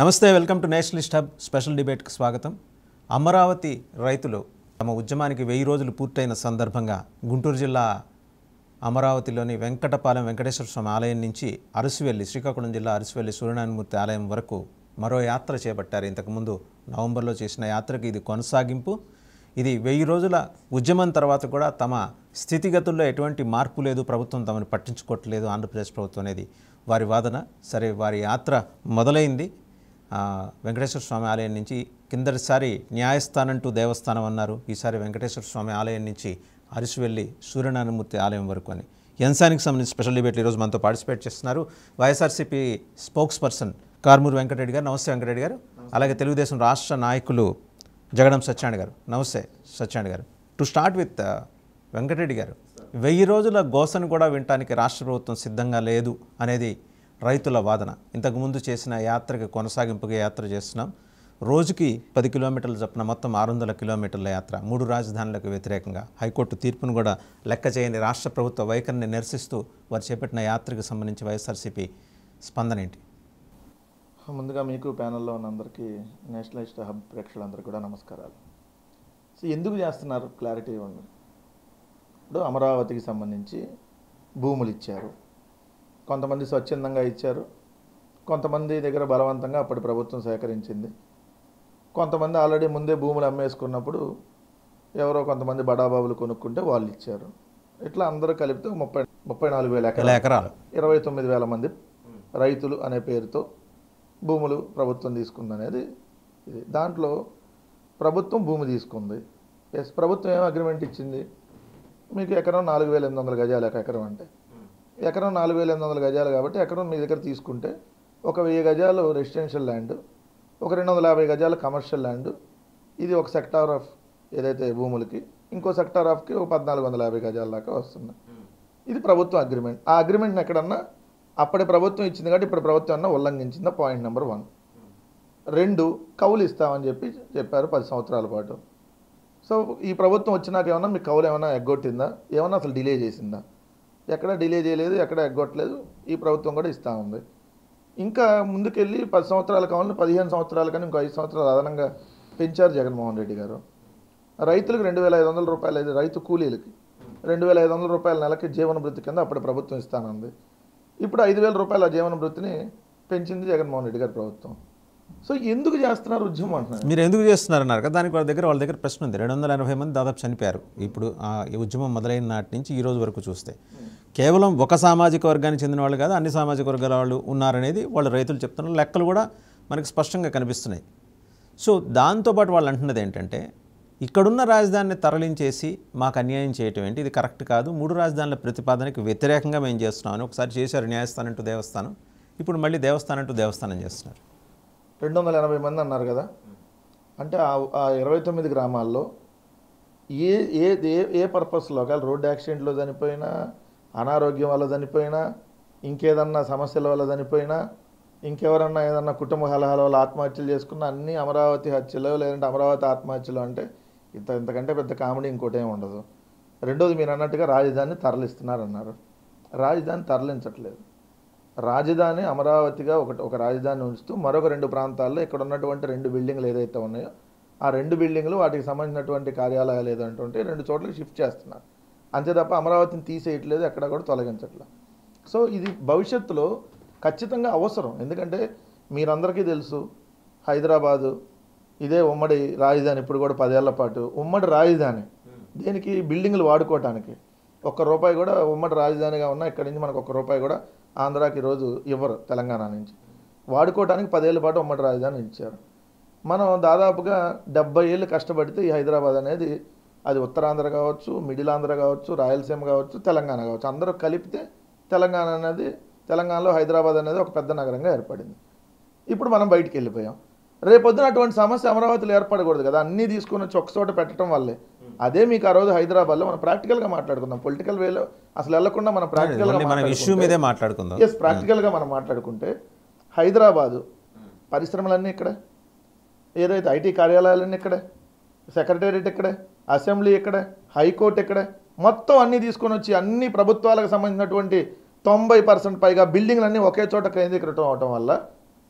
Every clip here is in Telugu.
నమస్తే welcome to nationalist hub special డిబేట్కి స్వాగతం అమరావతి రైతులు తమ ఉద్యమానికి వెయ్యి రోజులు పూర్తయిన సందర్భంగా గుంటూరు జిల్లా అమరావతిలోని వెంకటపాలెం వెంకటేశ్వర స్వామి ఆలయం నుంచి అరసివెల్లి శ్రీకాకుళం జిల్లా అరసివెల్లి సూర్యనారాయణమూర్తి ఆలయం వరకు మరో యాత్ర చేపట్టారు ఇంతకుముందు నవంబర్లో చేసిన యాత్రకు ఇది కొనసాగింపు ఇది వెయ్యి రోజుల ఉద్యమం తర్వాత కూడా తమ స్థితిగతుల్లో ఎటువంటి మార్పు లేదు ప్రభుత్వం తమను పట్టించుకోవట్లేదు ఆంధ్రప్రదేశ్ ప్రభుత్వం అనేది వారి వాదన సరే వారి యాత్ర మొదలైంది ఆ, వెంకటేశ్వర స్వామి ఆలయం నుంచి కిందటిసారి న్యాయస్థానం టు దేవస్థానం అన్నారు ఈసారి వెంకటేశ్వర స్వామి ఆలయం నుంచి అరిసివెల్లి సూర్యనారాయణమూర్తి ఆలయం వరకు అని ఎన్సానికి సంబంధించి స్పెషల్ డిబేట్లు ఈరోజు మనతో పార్టిసిపేట్ చేస్తున్నారు YSRCP spokesperson Karumuri Venkatareddy గారు నమస్తే వెంకటరెడ్డి గారు అలాగే తెలుగుదేశం రాష్ట్ర నాయకులు జగడం సత్యాణి గారు నమస్తే సత్యాణి గారు టు స్టార్ట్ విత్ వెంకటరెడ్డి గారు వెయ్యి రోజుల గోసను కూడా వినటానికి రాష్ట్ర ప్రభుత్వం సిద్ధంగా లేదు అనేది రైతుల వాదన ఇంతకుముందు చేసిన యాత్రకి కొనసాగింపుగా యాత్ర చేస్తున్నాం రోజుకి పది కిలోమీటర్లు చొప్పున మొత్తం ఆరు వందల కిలోమీటర్ల యాత్ర మూడు రాజధానులకు వ్యతిరేకంగా హైకోర్టు తీర్పును కూడా లెక్క చేయని రాష్ట్ర ప్రభుత్వ వైఖరిని నిరసిస్తూ వారు చేపట్టిన యాత్రకు సంబంధించి వైఎస్ఆర్సీపీ స్పందన ఏంటి ముందుగా మీకు ప్యానెల్లో ఉన్న అందరికీ నేషనలిస్ట్ హబ్ ప్రేక్షకులందరికీ కూడా నమస్కారాలు సో ఎందుకు చేస్తున్నారు క్లారిటీ ఇవ్వండి ఇప్పుడు అమరావతికి సంబంధించి భూములు ఇచ్చారు కొంతమంది స్వచ్ఛందంగా ఇచ్చారు కొంతమంది దగ్గర బలవంతంగా అప్పటి ప్రభుత్వం సేకరించింది కొంతమంది ఆల్రెడీ ముందే భూములు అమ్మేసుకున్నప్పుడు ఎవరో కొంతమంది బడాబాబులు కొనుక్కుంటే వాళ్ళు ఇచ్చారు ఇట్లా అందరూ కలిపితే ముప్పై ముప్పై నాలుగు వేల వేల ఎకరాలు ఎకరాలు ఇరవై తొమ్మిది వేల మంది రైతులు అనే పేరుతో భూములు ప్రభుత్వం తీసుకుందనేది ఇది దాంట్లో ప్రభుత్వం భూమి తీసుకుంది ఎస్ ప్రభుత్వం ఏం అగ్రిమెంట్ ఇచ్చింది మీకు ఎకరం నాలుగు వేల ఎనిమిది వందల గజాలు ఒక ఎకరం అంటే ఎకరం నాలుగు వేల ఎనిమిది వందల గజాలు కాబట్టి ఎకరం మీ దగ్గర తీసుకుంటే ఒక వెయ్యి గజాలు రెసిడెన్షియల్ ల్యాండ్ ఒక రెండు వందల యాభై గజాలు కమర్షియల్ ల్యాండ్ ఇది ఒక సెక్టార్ ఆఫ్ ఏదైతే భూములకి ఇంకో సెక్టార్ ఆఫ్కి ఒక పద్నాలుగు వందల యాభై గజాల దాకా వస్తుంది ఇది ప్రభుత్వం అగ్రిమెంట్ ఆ అగ్రిమెంట్ని ఎక్కడన్నా అప్పటి ప్రభుత్వం ఇచ్చింది కాబట్టి ఇప్పుడు ప్రభుత్వం అన్న ఉల్లంఘించిందా పాయింట్ నెంబర్ వన్ రెండు కౌలు ఇస్తామని చెప్పి చెప్పారు పది సంవత్సరాల పాటు సో ఈ ప్రభుత్వం వచ్చినాక ఏమన్నా మీ కౌలు ఏమైనా ఎగ్గొట్టిందా ఏమన్నా అసలు డిలే చేసిందా ఎక్కడ డిలే చేయలేదు ఎక్కడ ఎగ్గొట్టలేదు ఈ ప్రభుత్వం కూడా ఇస్తూ ఉంది ఇంకా ముందుకెళ్ళి పది సంవత్సరాల కావాలని పదిహేను సంవత్సరాల కానీ ఇంకో ఐదు సంవత్సరాలు అదనంగా పెంచారు జగన్మోహన్ రెడ్డి గారు రైతులకు రెండు వేల ఐదు వందల రూపాయలు అయితే రైతు కూలీలకి రెండు వేల ఐదు వందల రూపాయల నెలకి జీవన భృతి కింద అప్పుడు ప్రభుత్వం ఇస్తానంది ఇప్పుడు ఐదు వేల రూపాయల జీవన భృతిని పెంచింది జగన్మోహన్ రెడ్డి గారి ప్రభుత్వం సో ఎందుకు చేస్తున్నారు ఉద్యమం అంటున్నారు మీరు ఎందుకు చేస్తున్నారన్నారు కదా దానికి వాళ్ళ దగ్గర వాళ్ళ దగ్గర ప్రశ్న ఉంది రెండు వందల ఎనభై మంది దాదాపు చనిపోయారు ఇప్పుడు ఆ ఈ ఉద్యమం మొదలైన నాటి నుంచి ఈ రోజు వరకు చూస్తే కేవలం ఒక సామాజిక వర్గానికి చెందిన వాళ్ళు కాదు అన్ని సామాజిక వర్గాల వాళ్ళు ఉన్నారనేది వాళ్ళు రైతులు చెప్తున్నారు లెక్కలు కూడా మనకి స్పష్టంగా కనిపిస్తున్నాయి సో దాంతోపాటు వాళ్ళు అంటున్నది ఏంటంటే ఇక్కడున్న రాజధానిని తరలించేసి మాకు అన్యాయం చేయటం ఏంటి ఇది కరెక్ట్ కాదు మూడు రాజధానుల ప్రతిపాదనకి వ్యతిరేకంగా మేము చేస్తున్నామని ఒకసారి చేశారు న్యాయస్థానం టు దేవస్థానం ఇప్పుడు మళ్ళీ దేవస్థానం టు దేవస్థానం చేస్తున్నారు రెండు వందల ఎనభై మంది అన్నారు కదా అంటే ఆ- ఆ ఇరవై తొమ్మిది గ్రామాల్లో ఏ ఏ ఏ ఏ పర్పస్లో ఒకవేళ రోడ్డు యాక్సిడెంట్లో చనిపోయినా అనారోగ్యం వల్ల చనిపోయినా ఇంకేదన్నా సమస్యల వల్ల చనిపోయినా ఇంకెవరన్నా ఏదన్నా కుటుంబ కలహాల వల్ల ఆత్మహత్యలు చేసుకున్న అన్ని అమరావతి హత్యలు లేదంటే అమరావతి ఆత్మహత్యలు అంటే ఇంత ఇంతకంటే పెద్ద కామెడీ ఇంకోటి ఏమి ఉండదు రెండోది మీరు అన్నట్టుగా రాజధాని తరలిస్తున్నారన్నారు రాజధాని తరలించట్లేదు రాజధాని అమరావతిగా ఒకటి ఒక రాజధాని ఉంచుతూ మరొక రెండు ప్రాంతాల్లో ఇక్కడ ఉన్నటువంటి రెండు బిల్డింగ్లు ఏదైతే ఉన్నాయో ఆ రెండు బిల్డింగ్లు వాటికి సంబంధించినటువంటి కార్యాలయాలు ఏదంటుంటే రెండు చోట్లకి షిఫ్ట్ చేస్తున్నారు అంతే తప్ప అమరావతిని తీసేయట్లేదు ఎక్కడ కూడా తొలగించట్లేదు సో ఇది భవిష్యత్తులో ఖచ్చితంగా అవసరం ఎందుకంటే మీరందరికీ తెలుసు హైదరాబాదు ఇదే ఉమ్మడి రాజధాని ఇప్పుడు కూడా పదేళ్ల పాటు ఉమ్మడి రాజధాని దేనికి బిల్డింగ్లు వాడుకోవటానికి ఒక్క రూపాయి కూడా ఉమ్మడి రాజధానిగా ఉన్న ఇక్కడి నుంచి మనకు ఒక్క రూపాయి కూడా ఆంధ్రాకి ఈరోజు ఇవ్వరు తెలంగాణ నుంచి వాడుకోవటానికి పదేళ్ల పాటు ఉమ్మడి రాజధాని ఇచ్చారు మనం దాదాపుగా డెబ్బై ఏళ్ళు కష్టపడితే ఈ హైదరాబాద్ అనేది అది ఉత్తరాంధ్ర కావచ్చు మిడిల్ ఆంధ్ర కావచ్చు రాయలసీమ కావచ్చు తెలంగాణ కావచ్చు అందరూ కలిపితే తెలంగాణ అనేది తెలంగాణలో హైదరాబాద్ అనేది ఒక పెద్ద నగరంగా ఏర్పడింది ఇప్పుడు మనం బయటికి వెళ్ళిపోయాం రేపొద్దున అటువంటి సమస్య అమరావతిలో ఏర్పడకూడదు కదా అన్నీ తీసుకొని వచ్చి ఒక చోట పెట్టడం వల్లే అదే మీకు ఆ రోజు హైదరాబాద్లో మనం ప్రాక్టికల్గా మాట్లాడుకుందాం పొలిటికల్ వేలో అసలు వెళ్లకుండా మనం ప్రాక్టికల్గా ఓన్లీ మనం ఇష్యూ మీదే మాట్లాడుకుందాం ఎస్ ప్రాక్టికల్గా మనం మాట్లాడుకుంటే హైదరాబాదు పరిశ్రమలన్నీ ఇక్కడే ఏదైతే ఐటీ కార్యాలయాలన్నీ ఇక్కడే సెక్రటేరియట్ ఇక్కడే అసెంబ్లీ ఇక్కడే హైకోర్టు ఇక్కడే మొత్తం అన్నీ తీసుకొని వచ్చి అన్ని ప్రభుత్వాలకు సంబంధించినటువంటి తొంభై పర్సెంట్ పైగా బిల్డింగ్లు అన్నీ ఒకే చోట కేంద్రీకృతం అవటం వల్ల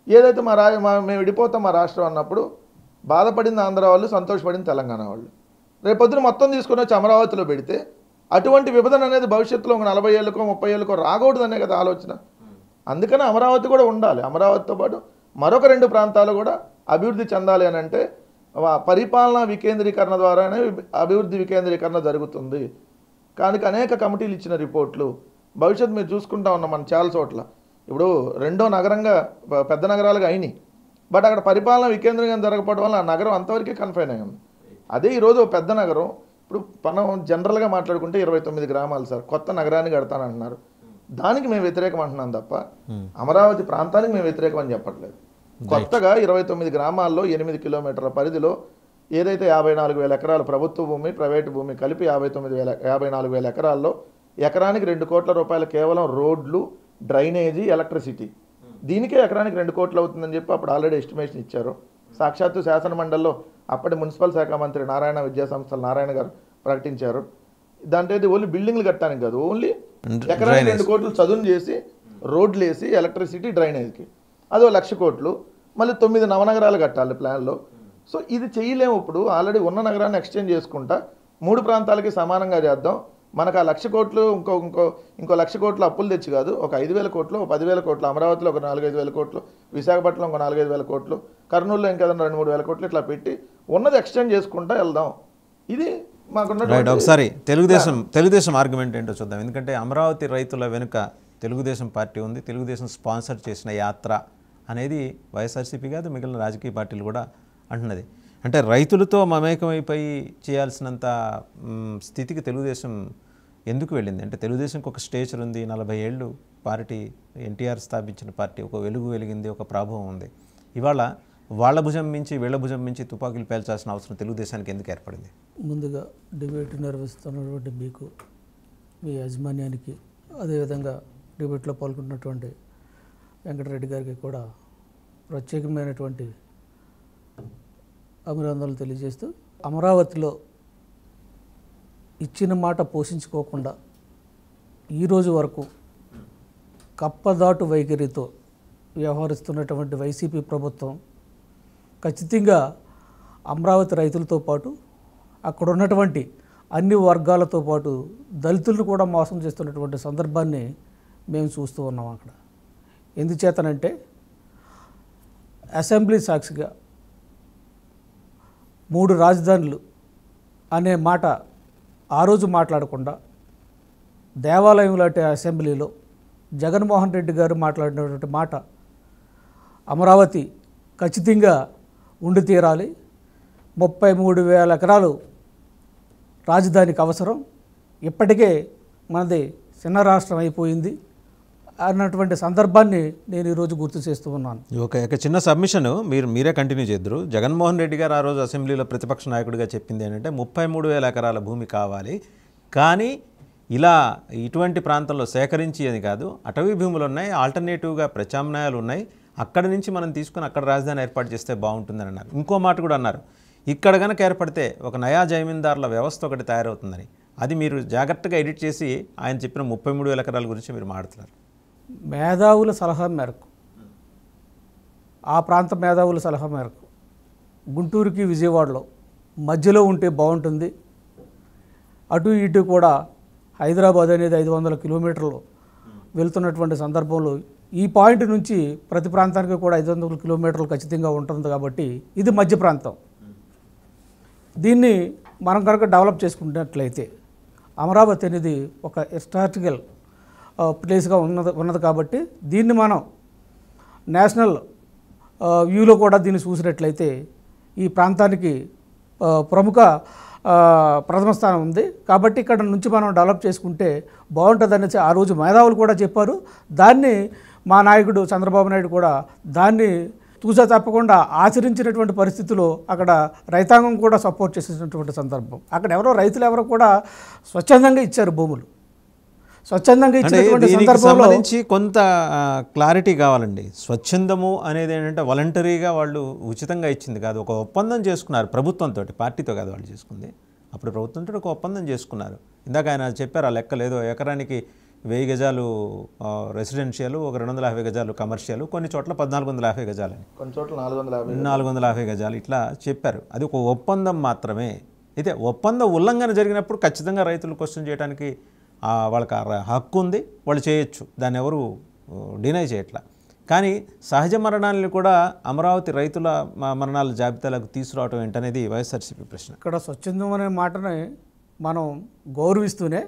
ఏదైతే మా రా మా మేము విడిపోతాం మా రాష్ట్రం అన్నప్పుడు బాధపడింది ఆంధ్ర వాళ్ళు సంతోషపడింది తెలంగాణ వాళ్ళు రేపొద్దున మొత్తం తీసుకొని వచ్చి అమరావతిలో పెడితే అటువంటి విభజన అనేది భవిష్యత్తులో ఒక నలభై ఏళ్ళకో ముప్పై ఏళ్ళకో రాకూడదనే కదా ఆలోచన అందుకని అమరావతి కూడా ఉండాలి అమరావతితో పాటు మరొక రెండు ప్రాంతాలు కూడా అభివృద్ధి చెందాలి అని అంటే వా- పరిపాలనా వికేంద్రీకరణ ద్వారానే అభివృద్ధి వికేంద్రీకరణ జరుగుతుంది కానీ అనేక కమిటీలు ఇచ్చిన రిపోర్ట్లు భవిష్యత్తు మీరు చూసుకుంటా ఉన్నాం మనం చాలా చోట్ల ఇప్పుడు రెండో నగరంగా ప- పెద్ద నగరాలుగా అయినాయి బట్ అక్కడ పరిపాలన వికేంద్రీకరణ జరగకపోవడం వల్ల ఆ నగరం అంతవరకే కన్ఫైన్ అయి ఉంది అదే ఈరోజు ఓ పెద్ద నగరం ఇప్పుడు మనం జనరల్గా మాట్లాడుకుంటే ఇరవై తొమ్మిది గ్రామాలు సార్ కొత్త నగరాన్ని కడతానంటున్నారు దానికి మేము వ్యతిరేకం అంటున్నాం తప్ప అమరావతి ప్రాంతానికి మేము వ్యతిరేకం అని చెప్పట్లేదు కొత్తగా ఇరవై తొమ్మిది గ్రామాల్లో ఎనిమిది కిలోమీటర్ల పరిధిలో ఏదైతే యాభై నాలుగు వేల ఎకరాలు ప్రభుత్వ భూమి ప్రైవేటు భూమి కలిపి యాభై తొమ్మిది వేల యాభై నాలుగు వేల ఎకరాల్లో ఎకరానికి రెండు కోట్ల రూపాయలు కేవలం రోడ్లు డ్రైనేజీ ఎలక్ట్రిసిటీ దీనికే ఎకరానికి రెండు కోట్లు అవుతుందని చెప్పి అప్పుడు ఆల్రెడీ ఎస్టిమేషన్ ఇచ్చారు సాక్షాత్తు శాసన మండలిలో అప్పటి మున్సిపల్ శాఖ మంత్రి నారాయణ విద్యాసంస్థల నారాయణ గారు ప్రకటించారు దాంట్లో అయితే ఓన్లీ బిల్డింగ్లు కట్టడానికి కాదు ఓన్లీ ఎకరానికి రెండు కోట్లు చదును చేసి రోడ్లు వేసి ఎలక్ట్రిసిటీ డ్రైనేజ్కి అదో లక్ష కోట్లు మళ్ళీ తొమ్మిది నవనగరాలు కట్టాలి ప్లాన్లో సో ఇది చేయలేము ఇప్పుడు ఆల్రెడీ ఉన్న నగరాన్ని ఎక్స్చేంజ్ చేసుకుంటా మూడు ప్రాంతాలకి సమానంగా చేద్దాం మనకు ఆ లక్ష కోట్లు ఇంకో ఇంకో ఇంకో లక్ష కోట్లు అప్పులు తెచ్చి కాదు ఒక ఐదు వేల కోట్లు ఒక పదివేల కోట్లు అమరావతిలో ఒక నాలుగైదు వేల కోట్లు విశాఖపట్నం ఒక నాలుగైదు వేల కోట్లు కర్నూలులో ఇంకేదైనా రెండు మూడు వేల కోట్లు ఇట్లా పెట్టి ఉన్నది ఎక్స్చేంజ్ చేసుకుంటా వెళ్దాం ఇది రైట్ మాకున్న ఒకసారి తెలుగుదేశం తెలుగుదేశం ఆర్గ్యుమెంట్ ఏంటో చూద్దాం ఎందుకంటే అమరావతి రైతుల వెనుక తెలుగుదేశం పార్టీ ఉంది తెలుగుదేశం స్పాన్సర్ చేసిన యాత్ర అనేది వైఎస్ఆర్సీపీ కాదు మిగిలిన రాజకీయ పార్టీలు కూడా అంటున్నది అంటే రైతులతో మమేకమైపోయి చేయాల్సినంత మ్, స్థితికి తెలుగుదేశం ఎందుకు వెళ్ళింది అంటే తెలుగుదేశంకి ఒక స్టేచర్ ఉంది నలభై ఏళ్ళు పార్టీ ఎన్టీఆర్ స్థాపించిన పార్టీ ఒక వెలుగు వెలిగింది ఒక ప్రభావం ఉంది ఇవాళ వాళ్ళ భుజం మించి వీళ్ళ భుజం మించి తుపాకీలు పేల్చాల్సిన అవసరం తెలుగుదేశానికి ఎందుకు ఏర్పడింది ముందుగా డిబేట్ నిర్వహిస్తున్నటువంటి మీకు మీ యాజమాన్యానికి అదేవిధంగా డిబేట్లో పాల్గొన్నటువంటి వెంకటరెడ్డి గారికి కూడా ప్రత్యేకమైనటువంటి అభినందనలు తెలియజేస్తూ అమరావతిలో ఇచ్చిన మాట పోషించుకోకుండా ఈరోజు వరకు కప్పదాటు వైఖరితో వ్యవహరిస్తున్నటువంటి వైసీపీ ప్రభుత్వం ఖచ్చితంగా అమరావతి రైతులతో పాటు అక్కడ ఉన్నటువంటి అన్ని వర్గాలతో పాటు దళితులను కూడా మోసం చేస్తున్నటువంటి సందర్భాన్ని మేము చూస్తూ ఉన్నాం అక్కడ ఎందుచేతనంటే అసెంబ్లీ సాక్షిగా మూడు రాజధానులు అనే మాట ఆ రోజు మాట్లాడకుండా దేవాలయం లాంటి అసెంబ్లీలో జగన్మోహన్ రెడ్డి గారు మాట్లాడినటువంటి మాట అమరావతి ఖచ్చితంగా ఉండి తీరాలి ముప్పై మూడు వేల ఎకరాలు రాజధానికి అవసరం ఇప్పటికే మనది చిన్న రాష్ట్రం అయిపోయింది అన్నటువంటి సందర్భాన్ని నేను ఈరోజు గుర్తు చేస్తూ ఉన్నాను ఒక ఒక చిన్న సబ్మిషన్ మీరు మీరే కంటిన్యూ చేద్దరు జగన్మోహన్ రెడ్డి గారు ఆ రోజు అసెంబ్లీలో ప్రతిపక్ష నాయకుడిగా చెప్పింది ఏంటంటే ముప్పై మూడు వేల ఎకరాల భూమి కావాలి కానీ ఇలా ఇటువంటి ప్రాంతంలో సేకరించి అని కాదు అటవీ భూములు ఉన్నాయి ఆల్టర్నేటివ్గా ప్రత్యామ్నాయాలు ఉన్నాయి అక్కడి నుంచి మనం తీసుకుని అక్కడ రాజధాని ఏర్పాటు చేస్తే బాగుంటుందని అన్నారు ఇంకో మాట కూడా అన్నారు ఇక్కడ కనుక ఏర్పడితే ఒక నయా జమీందారుల వ్యవస్థ ఒకటి తయారవుతుందని అది మీరు జాగ్రత్తగా ఎడిట్ చేసి ఆయన చెప్పిన ముప్పై మూడు వేల ఎకరాల గురించి మీరు మాట్లాడుతున్నారు మేధావుల సలహా మేరకు ఆ ప్రాంత మేధావుల సలహా మేరకు గుంటూరుకి విజయవాడలో మధ్యలో ఉంటే బాగుంటుంది అటు ఇటు కూడా హైదరాబాద్ అనేది ఐదు వందల కిలోమీటర్లు వెళ్తున్నటువంటి సందర్భంలో ఈ పాయింట్ నుంచి ప్రతి ప్రాంతానికి కూడా ఐదు వందల కిలోమీటర్లు ఖచ్చితంగా ఉంటుంది కాబట్టి ఇది మధ్య ప్రాంతం దీన్ని మనం కనుక డెవలప్ చేసుకున్నట్లయితే అమరావతి అనేది ఒక హిస్టారికల్ ప్లేస్గా ఉన్నది ఉన్నది కాబట్టి దీన్ని మనం నేషనల్ ఆ, వ్యూలో కూడా దీన్ని చూసినట్లయితే ఈ ప్రాంతానికి ఆ, ప్రముఖ ఆ, ప్రథమ స్థానం ఉంది కాబట్టి ఇక్కడ నుంచి మనం డెవలప్ చేసుకుంటే బాగుంటుందనేసి ఆ రోజు మేధావులు కూడా చెప్పారు దాన్ని మా నాయకుడు చంద్రబాబు నాయుడు కూడా దాన్ని చూసా తప్పకుండా ఆచరించినటువంటి పరిస్థితిలో అక్కడ రైతాంగం కూడా సపోర్ట్ చేసేటటువంటి సందర్భం అక్కడ ఎవరో రైతులు ఎవరో కూడా స్వచ్ఛందంగా ఇచ్చారు భూములు స్వచ్ఛందంగా అంటే ఇచ్చినటువంటి దీనికి సందర్భంలో సంబంధించి కొంత క్లారిటీ కావాలండి స్వచ్ఛందము అనేది ఏంటంటే వాలంటరీగా వాళ్ళు ఉచితంగా ఇచ్చింది కాదు ఒక ఒప్పందం చేసుకున్నారు ప్రభుత్వంతో పార్టీతో కాదు వాళ్ళు చేసుకుంది అప్పుడు ప్రభుత్వంతో ఒక ఒప్పందం చేసుకున్నారు ఇందాక ఆయన చెప్పారు ఆ లెక్క లేదో ఎకరానికి వెయ్యి గజాలు ఆ, రెసిడెన్షియల్ ఒక రెండు వందల యాభై గజాలు కమర్షియల్ కొన్ని చోట్ల పద్నాలుగు వందల యాభై గజాలని కొన్ని చోట్ల నాలుగు వందల యాభై నాలుగు వందల యాభై గజాలు ఇట్లా చెప్పారు అది ఒక ఒప్పందం మాత్రమే అయితే ఒప్పంద ఉల్లంఘన జరిగినప్పుడు ఖచ్చితంగా రైతులు క్వశ్చన్ చేయడానికి ఆ, వాళ్ళకి ఆ ర- హక్కు ఉంది వాళ్ళు చేయొచ్చు దాన్ని ఎవరు డినై చేయట్లా కానీ సహజ మరణాలను కూడా అమరావతి రైతుల మ- మరణాల జాబితాలకు తీసుకురావడం ఏంటనేది వైఎస్ఆర్సీపీ ప్రశ్న ఇక్కడ స్వచ్ఛందం అనే మాటని మనం గౌరవిస్తూనే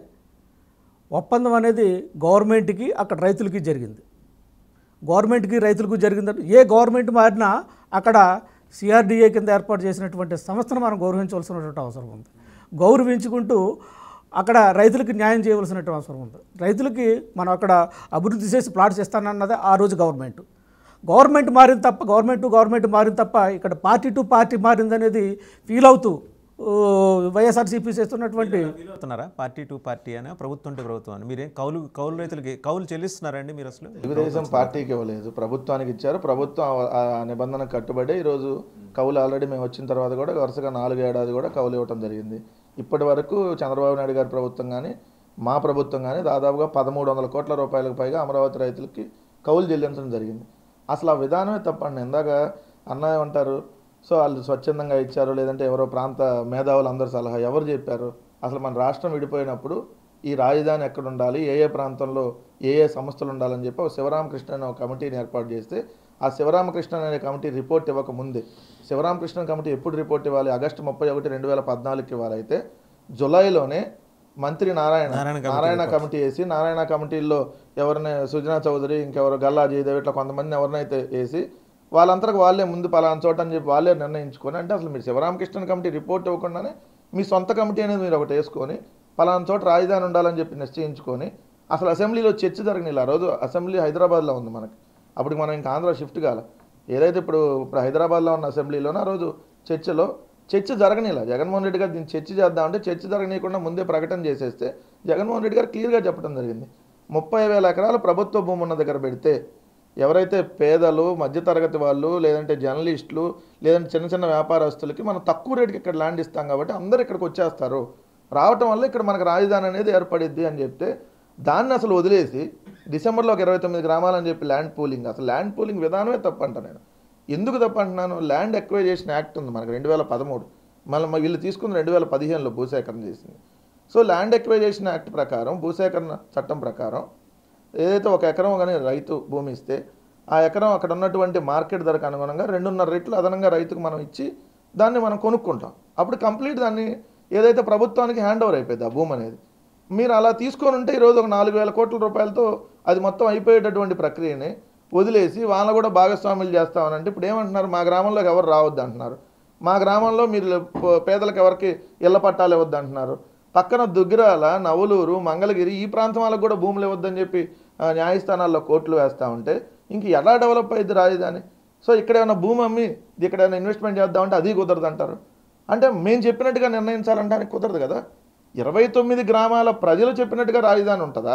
ఒప్పందం అనేది గవర్నమెంట్కి అక్కడ రైతులకి జరిగింది గవర్నమెంట్కి రైతులకు జరిగిందంటే ఏ గవర్నమెంట్ మారినా అక్కడ సిఆర్డీఏ కింద ఏర్పాటు చేసినటువంటి సంస్థను మనం గౌరవించవలసినటువంటి అవసరం ఉంది గౌరవించుకుంటూ అక్కడ రైతులకి న్యాయం చేయవలసినటువంటి అవసరం ఉంది రైతులకి మనం అక్కడ అభివృద్ధి చేసి ప్లాట్స్ ఇస్తానన్నదే ఆ రోజు గవర్నమెంట్ గవర్నమెంట్ మారింది తప్ప గవర్నమెంట్ టు గవర్నమెంట్ మారింది తప్ప ఇక్కడ పార్టీ టు పార్టీ మారిందనేది ఫీల్ అవుతూ ఓ, వైఎస్ఆర్సీపీ చేస్తున్నటువంటి ఫీల్ అవుతున్నారా పార్టీ టు పార్టీ అని ప్రభుత్వం టు ప్రభుత్వం అని మీరేం కౌలు కౌలు రైతులకి కౌలు చెల్లిస్తున్నారండి మీరు అసలు తెలుగుదేశం పార్టీకి ఇవ్వలేదు ప్రభుత్వానికి ఇచ్చారు ప్రభుత్వం ఆ- ఆ నిబంధన కట్టుబడి ఈరోజు కౌలు ఆల్రెడీ మేము వచ్చిన తర్వాత కూడా వరుసగా నాలుగు ఏడాది కూడా కౌలు ఇవ్వటం జరిగింది ఇప్పటి వరకు చంద్రబాబు నాయుడు గారి ప్రభుత్వం కానీ మా ప్రభుత్వం కానీ దాదాపుగా పదమూడు వందల కోట్ల రూపాయలకు పైగా అమరావతి రైతులకి కౌలు చెల్లించడం జరిగింది అసలు ఆ విధానమే తప్పండి ఇందాక అన్న ఏమంటారు సో వాళ్ళు స్వచ్ఛందంగా ఇచ్చారు లేదంటే ఎవరో ప్రాంత మేధావులు అందరు సలహా ఎవరు చెప్పారు అసలు మన రాష్ట్రం విడిపోయినప్పుడు ఈ రాజధాని ఎక్కడ ఉండాలి ఏ ఏ ప్రాంతంలో ఏ ఏ సంస్థలు ఉండాలని చెప్పి ఒక శివరామకృష్ణ అనే ఒక కమిటీని ఏర్పాటు చేస్తే ఆ శివరామకృష్ణ అనే కమిటీ రిపోర్ట్ ఇవ్వక ముందే శివరామకృష్ణ కమిటీ ఎప్పుడు రిపోర్ట్ ఇవ్వాలి ఆగస్టు ముప్పై ఒకటి రెండు వేల పద్నాలుగుకి ఇవ్వాలైతే జులైలోనే మంత్రి నారాయణ నారాయణ కమిటీ నారాయణ కమిటీ వేసి నారాయణ కమిటీల్లో ఎవరిని సుజనా చౌదరి ఇంకెవరు గల్లా జయదేవ్ ఇట్లా కొంతమంది ఎవరినైతే వేసి వాళ్ళంతరకు వాళ్ళే ముందు పలానా చోట అని చెప్పి వాళ్ళే నిర్ణయించుకొని అంటే అసలు మీరు శివరామకృష్ణ కమిటీ రిపోర్ట్ ఇవ్వకుండానే మీ సొంత కమిటీ అనేది మీరు ఒకటి వేసుకొని పలానా చోట రాజధాని ఉండాలని చెప్పి నిశ్చయించుకొని అసలు అసెంబ్లీలో చర్చ జరగనిಲ್ಲ ఆ రోజు అసెంబ్లీ హైదరాబాద్లో ఉంది మనకి అప్పుడు మనం ఇంకా ఆంధ్ర షిఫ్ట్ కాల ఏదైతే ఇప్పుడు ఇప్పుడు హైదరాబాద్లో ఉన్న అసెంబ్లీలోనో ఆ రోజు చర్చలో చర్చ జరగనిలా జగన్మోహన్ రెడ్డి గారు దీన్ని చర్చ చేద్దామంటే చర్చ జరగనీయకుండా ముందే ప్రకటన చేసేస్తే జగన్మోహన్ రెడ్డి గారు క్లియర్గా చెప్పడం జరిగింది ముప్పై వేల ఎకరాలు ప్రభుత్వ భూమి ఉన్న దగ్గర పెడితే ఎవరైతే పేదలు మధ్యతరగతి వాళ్ళు లేదంటే జర్నలిస్టులు లేదంటే చిన్న చిన్న వ్యాపారస్తులకి మనం తక్కువ రేటుకి ఇక్కడ ల్యాండ్ ఇస్తాం కాబట్టి అందరు ఇక్కడికి వచ్చేస్తారు రావటం వల్ల ఇక్కడ మనకు రాజధాని అనేది ఏర్పడిద్ది అని చెప్తే దాన్ని అసలు వదిలేసి డిసెంబర్లో ఒక ఇరవై తొమ్మిది గ్రామాలని చెప్పి ల్యాండ్ పూలింగ్ అసలు ల్యాండ్ పూలింగ్ విధానమే తప్పంట నేను ఎందుకు తప్పంటున్నాను ల్యాండ్ ఎక్వైజేషన్ యాక్ట్ ఉంది మనకు రెండు వేల పదమూడు మళ్ళీ వీళ్ళు తీసుకుంది రెండు వేల పదిహేనులో భూసేకరణ చేసింది సో ల్యాండ్ ఎక్వైజేషన్ యాక్ట్ ప్రకారం భూసేకరణ చట్టం ప్రకారం ఏదైతే ఒక ఎకరం కానీ రైతు భూమి ఇస్తే ఆ ఎకరం అక్కడ ఉన్నటువంటి మార్కెట్ ధరకు అనుగుణంగా రెండున్నర రెట్లు అదనంగా రైతుకు మనం ఇచ్చి దాన్ని మనం కొనుక్కుంటాం అప్పుడు కంప్లీట్ దాన్ని ఏదైతే ప్రభుత్వానికి హ్యాండ్ ఓవర్ అయిపోయింది ఆ భూమి అనేది మీరు అలా తీసుకొని ఉంటే ఈరోజు ఒక నాలుగు వేల కోట్ల రూపాయలతో అది మొత్తం అయిపోయేటటువంటి ప్రక్రియని వదిలేసి వాళ్ళని కూడా భాగస్వాములు చేస్తామనంటే ఇప్పుడు ఏమంటున్నారు మా గ్రామంలోకి ఎవరు రావద్దు అంటున్నారు మా గ్రామంలో మీరు ప- పేదలకు ఎవరికి ఇళ్ల పట్టాలు ఇవ్వద్దు అంటున్నారు పక్కన దుగ్గిరాల నవలూరు మంగళగిరి ఈ ప్రాంతం వాళ్ళకు కూడా భూములు ఇవ్వద్దని చెప్పి ఆ, న్యాయస్థానాల్లో కోర్టులు వేస్తూ ఉంటే ఇంక ఎలా డెవలప్ అయ్యింది రాజధాని సో ఇక్కడ ఏమైనా భూమి అమ్మి ఇది ఇక్కడ ఏమైనా ఇన్వెస్ట్మెంట్ చేద్దామంటే అది కుదరదు అంటారు అంటే మేము చెప్పినట్టుగా నిర్ణయించాలంటానికి కుదరదు కదా ఇరవై తొమ్మిది గ్రామాల ప్రజలు చెప్పినట్టుగా రాజధాని ఉంటుందా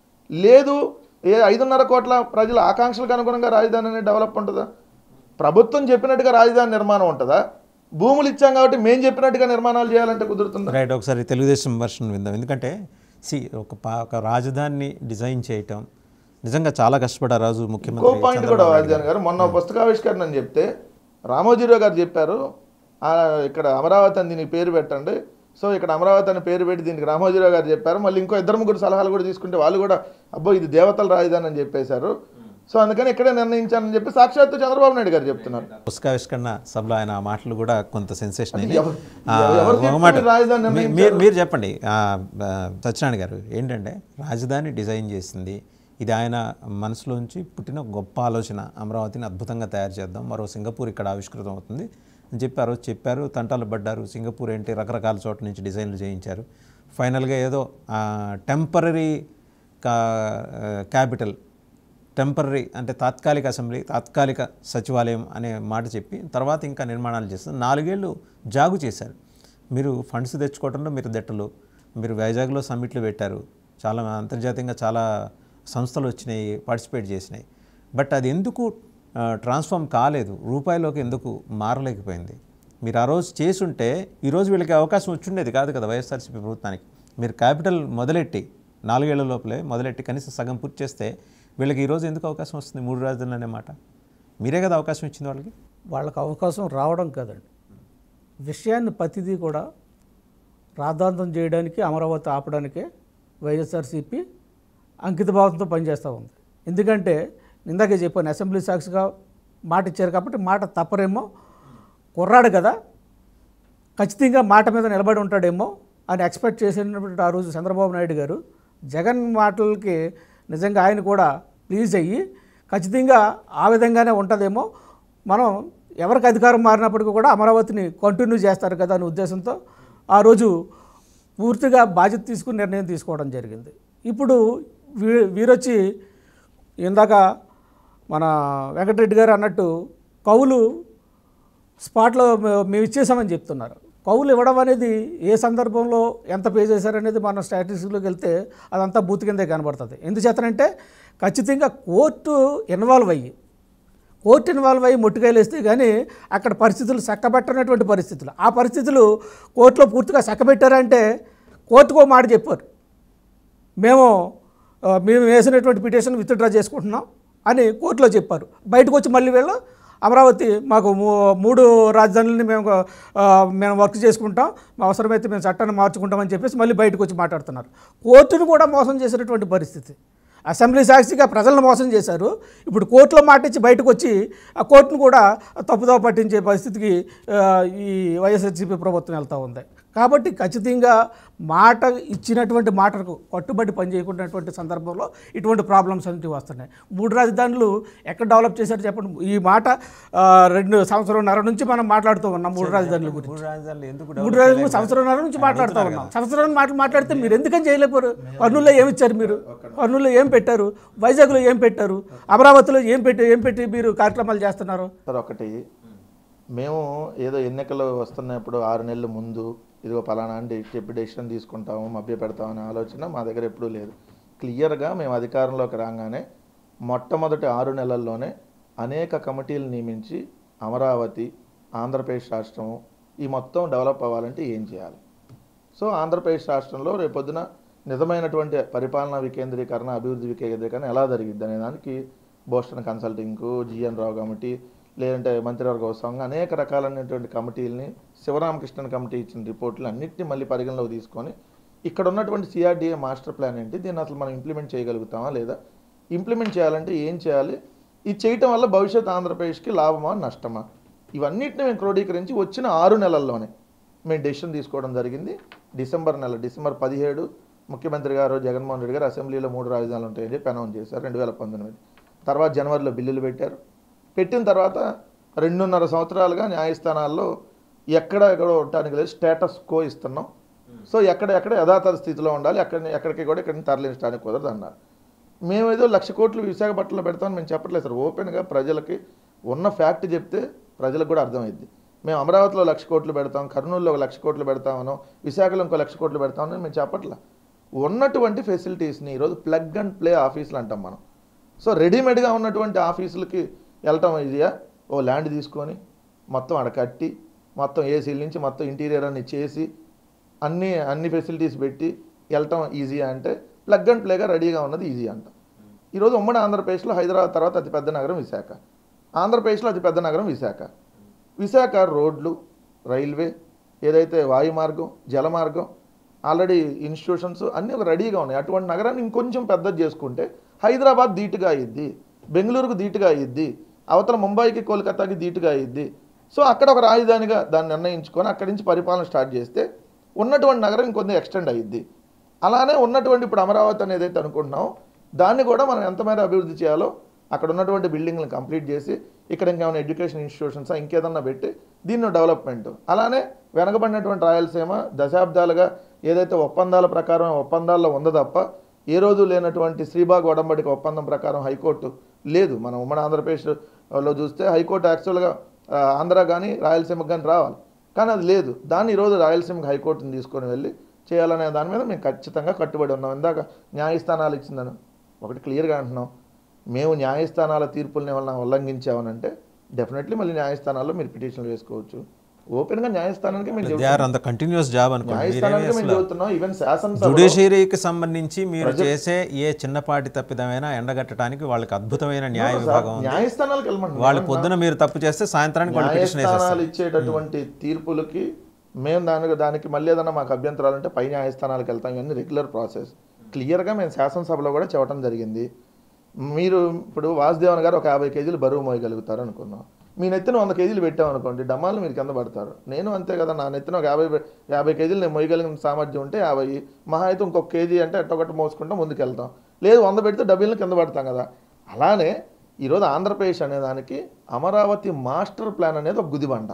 లేదు ఏ ఐదున్నర కోట్ల ప్రజల ఆకాంక్షలకు అనుగుణంగా రాజధాని అనేది డెవలప్ ఉంటుందా ప్రభుత్వం చెప్పినట్టుగా రాజధాని నిర్మాణం ఉంటుందా భూములు ఇచ్చాం కాబట్టి మేము చెప్పినట్టుగా నిర్మాణాలు చేయాలంటే కుదురుతుందా రైట్ ఒకసారి తెలుగుదేశం వర్షన్ విందాం ఎందుకంటే సి ఒక పా- ఒక రాజధానిని డిజైన్ చేయటం నిజంగా చాలా కష్టపడ్డారు రాజు ఇంకో ముఖ్యమంత్రి పాయింట్ కూడా రాజధాని గారు మొన్న పుస్తకావిష్కరణ అని చెప్తే రామోజీరావు గారు చెప్పారు "ఆ, ఇక్కడ అమరావతి అని దీనికి పేరు పెట్టండి సో ఇక్కడ అమరావతి అని పేరు పెట్టి దీనికి రామోజీరావు గారు చెప్పారు మళ్ళీ ఇంకో ఇద్దరు ముగ్గురు సలహాలు కూడా తీసుకుంటే వాళ్ళు కూడా అబ్బో ఇది దేవతల రాజధాని అని చెప్పేశారు సో అందుకని ఇక్కడే నిర్ణయించానని చెప్పి సాక్షాత్తు చంద్రబాబు నాయుడు గారు చెప్తున్నారు పుస్తకావిష్కరణ సభలో ఆయన ఆ మాటలు కూడా కొంత సెన్సేషన్ అది అయింది ఎవ- ఆ, ఎవరు ఒక చెప్తే మాట మీరు రాజధాని మీ- మీరు మీరు చెప్పండి ఆ, ఆ, సత్యనారాయణ గారు ఏంటంటే రాజధాని డిజైన్ చేసింది ఇది ఆయన మనసులోంచి పుట్టిన గొప్ప ఆలోచన అమరావతిని అద్భుతంగా తయారు చేద్దాం మరో సింగపూర్ ఇక్కడ ఆవిష్కృతం అవుతుంది అని చెప్పి ఆ రోజు చెప్పారు తంటాలు పడ్డారు సింగపూర్ ఏంటి రకరకాల చోట్ల నుంచి డిజైన్లు చేయించారు ఫైనల్గా ఏదో టెంపరీ క్యాపిటల్ టెంపరీ అంటే తాత్కాలిక అసెంబ్లీ తాత్కాలిక సచివాలయం అనే మాట చెప్పి తర్వాత ఇంకా నిర్మాణాలు చేస్తారు నాలుగేళ్ళు జాగు చేశారు మీరు ఫండ్స్ తెచ్చుకోవడంలో మీరు దెట్టలు మీరు వైజాగ్లో సమ్మిట్లు పెట్టారు చాలా అంతర్జాతీయంగా చాలా సంస్థలు వచ్చినాయి పార్టిసిపేట్ చేసినాయి బట్ అది ఎందుకు ట్రాన్స్ఫార్మ్ కాలేదు రూపాయలోకి ఎందుకు మారలేకపోయింది మీరు ఆ రోజు చేసుంటే ఈరోజు వీళ్ళకి అవకాశం వచ్చిండేది కాదు కదా వైఎస్ఆర్సీపీ ప్రభుత్వానికి మీరు క్యాపిటల్ మొదలెట్టి నాలుగేళ్ల లోపలే మొదలెట్టి కనీసం సగం పూర్తి చేస్తే వీళ్ళకి ఈరోజు ఎందుకు అవకాశం వస్తుంది మూడు రాజధానులు అనే మాట మీరే కదా అవకాశం ఇచ్చింది వాళ్ళకి వాళ్ళకి అవకాశం రావడం కాదండి విషయాన్ని ప్రతిదీ కూడా రాద్ధాంతం చేయడానికి అమరావతి ఆపడానికే వైఎస్ఆర్సీపీ అంకితభావంతో పనిచేస్తూ ఉంది ఎందుకంటే ఇందాకే చెప్పాను అసెంబ్లీ సాక్షిగా మాట ఇచ్చారు కాబట్టి మాట తప్పరేమో కుర్రాడు కదా ఖచ్చితంగా మాట మీద నిలబడి ఉంటాడేమో అని ఎక్స్పెక్ట్ చేసినటువంటి ఆ రోజు చంద్రబాబు నాయుడు గారు జగన్ మాటలకి నిజంగా ఆయన కూడా ప్లీజ్ అయ్యి ఖచ్చితంగా ఆ విధంగానే ఉంటుందేమో మనం ఎవరికి అధికారం మారినప్పటికీ కూడా అమరావతిని కంటిన్యూ చేస్తారు కదా అనే ఉద్దేశంతో ఆ రోజు పూర్తిగా బాధ్యత తీసుకుని నిర్ణయం తీసుకోవడం జరిగింది ఇప్పుడు వీ వీరొచ్చి ఇందాక మన వెంకటరెడ్డి గారు అన్నట్టు కవులు స్పాట్లో మే- మేము ఇచ్చేసామని చెప్తున్నారు కౌలు ఇవ్వడం అనేది ఏ సందర్భంలో ఎంత పే చేశారనేది మన స్టాటిస్టిక్స్లోకి వెళ్తే అదంతా బూత్ కిందే కనబడుతుంది ఎందుచేతనంటే ఖచ్చితంగా కోర్టు ఇన్వాల్వ్ అయ్యి కోర్టు ఇన్వాల్వ్ అయ్యి ముట్టుకాయలు వేస్తే కానీ అక్కడ పరిస్థితులు చక్కబెట్టనటువంటి పరిస్థితులు ఆ పరిస్థితులు కోర్టులో పూర్తిగా చక్కబెట్టారంటే కోర్టుకో మాట చెప్పారు మేము ఆ, మేము వేసినటువంటి పిటిషన్ విత్డ్రా చేసుకుంటున్నాం అని కోర్టులో చెప్పారు బయటకు వచ్చి మళ్ళీ వీళ్ళు అమరావతి మాకు మూ- మూడు రాజధానులని మేము ఆ, మేము వర్క్ చేసుకుంటాం మా అవసరమైతే మేము చట్టాన్ని మార్చుకుంటామని చెప్పేసి మళ్ళీ బయటకు వచ్చి మాట్లాడుతున్నారు కోర్టును కూడా మోసం చేసినటువంటి పరిస్థితి అసెంబ్లీ సాక్షిగా ప్రజలను మోసం చేశారు ఇప్పుడు కోర్టులో మాట ఇచ్చి బయటకు వచ్చి ఆ కోర్టును కూడా తప్పుదోవ పట్టించే పరిస్థితికి ఆ, ఈ వైఎస్ఆర్సీపీ ప్రభుత్వం వెళ్తూ ఉంది కాబట్టి ఖచ్చితంగా మాట ఇచ్చినటువంటి మాటకు కట్టుబడి పనిచేయకున్నటువంటి సందర్భంలో ఇటువంటి ప్రాబ్లమ్స్ అనేవి వస్తున్నాయి మూడు రాజధానులు ఎక్కడ డెవలప్ చేశారు చెప్పండి ఈ మాట ఆ, రెండు సంవత్సరంన్నర నుంచి మనం మాట్లాడుతూ ఉన్నాం మూడు రాజధానుల గురించి మూడు రాజధానులు ఎందుకు మూడు రాజధానులు సంవత్సరంన్నర నుంచి మాట్లాడుతూ ఉన్నాం సంవత్సరం మాటలు మాట్లాడితే మీరు ఎందుకని చేయలేకపోరు కర్నూలులో ఏమి ఇచ్చారు మీరు కర్నూలులో ఏం పెట్టారు వైజాగ్లో ఏం పెట్టారు అమరావతిలో ఏం పెట్టి ఏం పెట్టి మీరు కార్యక్రమాలు చేస్తున్నారు సార్ ఒకటి మేము ఏదో ఎన్నికలు వస్తున్నప్పుడు ఆరు నెలల ముందు ఇదిగో పలానా అని చెప్పి డెసిషన్ తీసుకుంటాము మభ్య పెడతామనే ఆలోచన మా దగ్గర ఎప్పుడూ లేదు క్లియర్గా మేము అధికారంలోకి రాగానే మొట్టమొదటి ఆరు నెలల్లోనే అనేక కమిటీలు నియమించి అమరావతి ఆంధ్రప్రదేశ్ రాష్ట్రము ఈ మొత్తం డెవలప్ అవ్వాలంటే ఏం చేయాలి సో ఆంధ్రప్రదేశ్ రాష్ట్రంలో రేపొద్దున నిజమైనటువంటి పరిపాలనా వికేంద్రీకరణ అభివృద్ధి వికేంద్రీకరణ ఎలా జరిగిద్ది అనే దానికి బోస్టన్ కన్సల్టింగ్కు జిఎన్ రావు కమిటీ లేదంటే మంత్రివర్గ సంఘం అనేక రకాలైనటువంటి కమిటీలని శివరామకృష్ణన్ కమిటీ ఇచ్చిన రిపోర్ట్లు అన్నింటినీ మళ్ళీ పరిగణలోకి తీసుకొని ఇక్కడ ఉన్నటువంటి సిఆర్డీఏ మాస్టర్ ప్లాన్ ఏంటి దీన్ని అసలు మనం ఇంప్లిమెంట్ చేయగలుగుతామా లేదా ఇంప్లిమెంట్ చేయాలంటే ఏం చేయాలి ఇది చేయటం వల్ల భవిష్యత్ ఆంధ్రప్రదేశ్కి లాభమా నష్టమా ఇవన్నిటిని మేము క్రోడీకరించి వచ్చిన ఆరు నెలల్లోనే మేము డెసిషన్ తీసుకోవడం జరిగింది డిసెంబర్ నెల డిసెంబర్ పదిహేడు ముఖ్యమంత్రి గారు జగన్మోహన్ రెడ్డి గారు అసెంబ్లీలో మూడు రాజధానులు ఉంటాయని చెప్పి అనౌన్స్ చేశారు రెండు వేల పంతొమ్మిది తర్వాత జనవరిలో బిల్లులు పెట్టారు పెట్టిన తర్వాత రెండున్నర సంవత్సరాలుగా న్యాయస్థానాల్లో ఎక్కడ ఎక్కడ ఉండటానికి లేదు స్టేటస్ కో ఇస్తున్నాం సో ఎక్కడ ఎక్కడ యథాతథ స్థితిలో ఉండాలి ఎక్కడ ఎక్కడికి కూడా ఇక్కడ తరలించడానికి కుదరదు అన్నారు మేము ఏదో లక్ష కోట్లు విశాఖపట్నంలో పెడతామని మేము చెప్పట్లేదు సార్ ఓపెన్గా ప్రజలకి ఉన్న ఫ్యాక్ట్ చెప్తే ప్రజలకు కూడా అర్థమైద్ది మేము అమరావతిలో లక్ష కోట్లు పెడతాం కర్నూలులో ఒక లక్ష కోట్లు పెడతామనో విశాఖలో ఇంకో లక్ష కోట్లు పెడతామని మేము చెప్పట్లా ఉన్నటువంటి ఫెసిలిటీస్ని ఈరోజు ప్లగ్ అండ్ ప్లే ఆఫీసులు అంటాం మనం సో రెడీమేడ్గా ఉన్నటువంటి ఆఫీసులకి వెళ్ళటం ఈజీయా ఓ ల్యాండ్ తీసుకొని మొత్తం అక్కడ కట్టి మొత్తం ఏసీల నుంచి మొత్తం ఇంటీరియర్ అన్ని చేసి అన్ని అన్ని ఫెసిలిటీస్ పెట్టి వెళ్ళటం ఈజీ అంటే ప్లగ్ అండ్ ప్లేగా రెడీగా ఉన్నది ఈజీ అంట ఈరోజు ఉమ్మడి ఆంధ్రప్రదేశ్లో హైదరాబాద్ తర్వాత అతిపెద్ద నగరం విశాఖ ఆంధ్రప్రదేశ్లో అతిపెద్ద నగరం విశాఖ విశాఖ రోడ్లు రైల్వే ఏదైతే వాయు మార్గం జల మార్గం ఆల్రెడీ ఇన్స్టిట్యూషన్స్ అన్నీ ఒక రెడీగా ఉన్నాయి అటువంటి నగరాన్ని ఇంకొంచెం పెద్దది చేసుకుంటే హైదరాబాద్ ధీటుగా అయ్యిద్ది బెంగళూరుకు ధీటుగా అయ్యిద్ది అవతల ముంబైకి కోల్కతాకి ధీటుగా అయ్యిద్ది సో అక్కడ ఒక రాజధానిగా దాన్ని నిర్ణయించుకొని అక్కడి నుంచి పరిపాలన స్టార్ట్ చేస్తే ఉన్నటువంటి నగరం ఇంకొంచెం ఎక్స్టెండ్ అయ్యిద్ది అలానే ఉన్నటువంటి ఇప్పుడు అమరావతి అనేది ఏదైతే అనుకుంటున్నామో దాన్ని కూడా మనం ఎంత మేర అభివృద్ధి చేయాలో అక్కడ ఉన్నటువంటి బిల్డింగ్లను కంప్లీట్ చేసి ఇక్కడ ఇంకేమైనా ఎడ్యుకేషన్ ఇన్స్టిట్యూషన్స్ ఇంకేదన్నా పెట్టి దీన్ని డెవలప్మెంట్ అలానే వెనకబడినటువంటి రాయలసీమ దశాబ్దాలుగా ఏదైతే ఒప్పందాల ప్రకారం ఒప్పందాల్లో ఉందో తప్ప ఏ రోజు లేనటువంటి శ్రీబాగ్ ఒడంబడిక ఒప్పందం ప్రకారం హైకోర్టు లేదు మనం ఉమ్మడి ఆంధ్రప్రదేశ్లో చూస్తే హైకోర్టు యాక్చువల్గా ఆ, ఆంధ్ర కానీ రాయలసీమకు కానీ రావాలి కానీ అది లేదు దాన్ని ఈరోజు రాయలసీమకి హైకోర్టుని తీసుకొని వెళ్ళి చేయాలనే దాని మీద మేము ఖచ్చితంగా కట్టుబడి ఉన్నాం ఇందాక న్యాయస్థానాలు ఇచ్చిందని ఒకటి క్లియర్గా అంటున్నాం మేము న్యాయస్థానాల తీర్పుల్ని ఏమన్నా ఉల్లంఘించామనంటే డెఫినెట్లీ మళ్ళీ న్యాయస్థానాల్లో మీరు పిటిషన్లు వేసుకోవచ్చు ఓపెన్ గా న్యాయస్థానానికి మేము దే ఆర్ అంత కంటిన్యూస్ జాబ్ అనుకోండి మీరేమి న్యాయస్థానానికి మేము అసలు చెబుతున్నాం ఈవెన్ శాసనసభ జుడిషియరీకి సంబంధించి మీరు చేసే ఏ చిన్నపాటి తప్పిదమైనా ఎండగట్టడానికి వాళ్ళకి అద్భుతమైన న్యాయ విభాగం ఉంది న్యాయస్థానాలకు వెళ్ళమంటున్నాం వాళ్ళు పొద్దున మీరు తప్పు చేస్తే సాయంత్రానికి వాళ్ళు పిటిషన్ న్యాయస్థానాలు ఇచ్చేటటువంటి తీర్పులకి మేము దానికి దానికి మళ్ళీ ఏదైనా మాకు అభ్యంతరాలు అంటే పై న్యాయస్థానాలకు వెళ్తాం ఇవన్నీ రెగ్యులర్ ప్రాసెస్ క్లియర్గా మేము శాసనసభలో కూడా చెప్పడం జరిగింది మీరు ఇప్పుడు వాసుదేవన్ గారు ఒక యాభై కేజీలు బరువు మోయగలుగుతారు అనుకున్నాం మీ నెత్తిన వంద కేజీలు పెట్టామనుకోండి డమ్మాలు మీరు కింద పడతారు నేను అంతే కదా నా నెత్తిన ఒక యాభై యాభై కేజీలు నేను మోయగలిగిన సామర్థ్యం ఉంటే యాభై మహా అయితే ఇంకొక కేజీ అంటే ఎట్టొకటి మోసుకుంటాం ముందుకు వెళ్తాం లేదు వంద పెడితే డబ్బులను కింద పడతాం కదా అలానే ఈరోజు ఆంధ్రప్రదేశ్ అనే దానికి అమరావతి మాస్టర్ ప్లాన్ అనేది ఒక గుదిబండ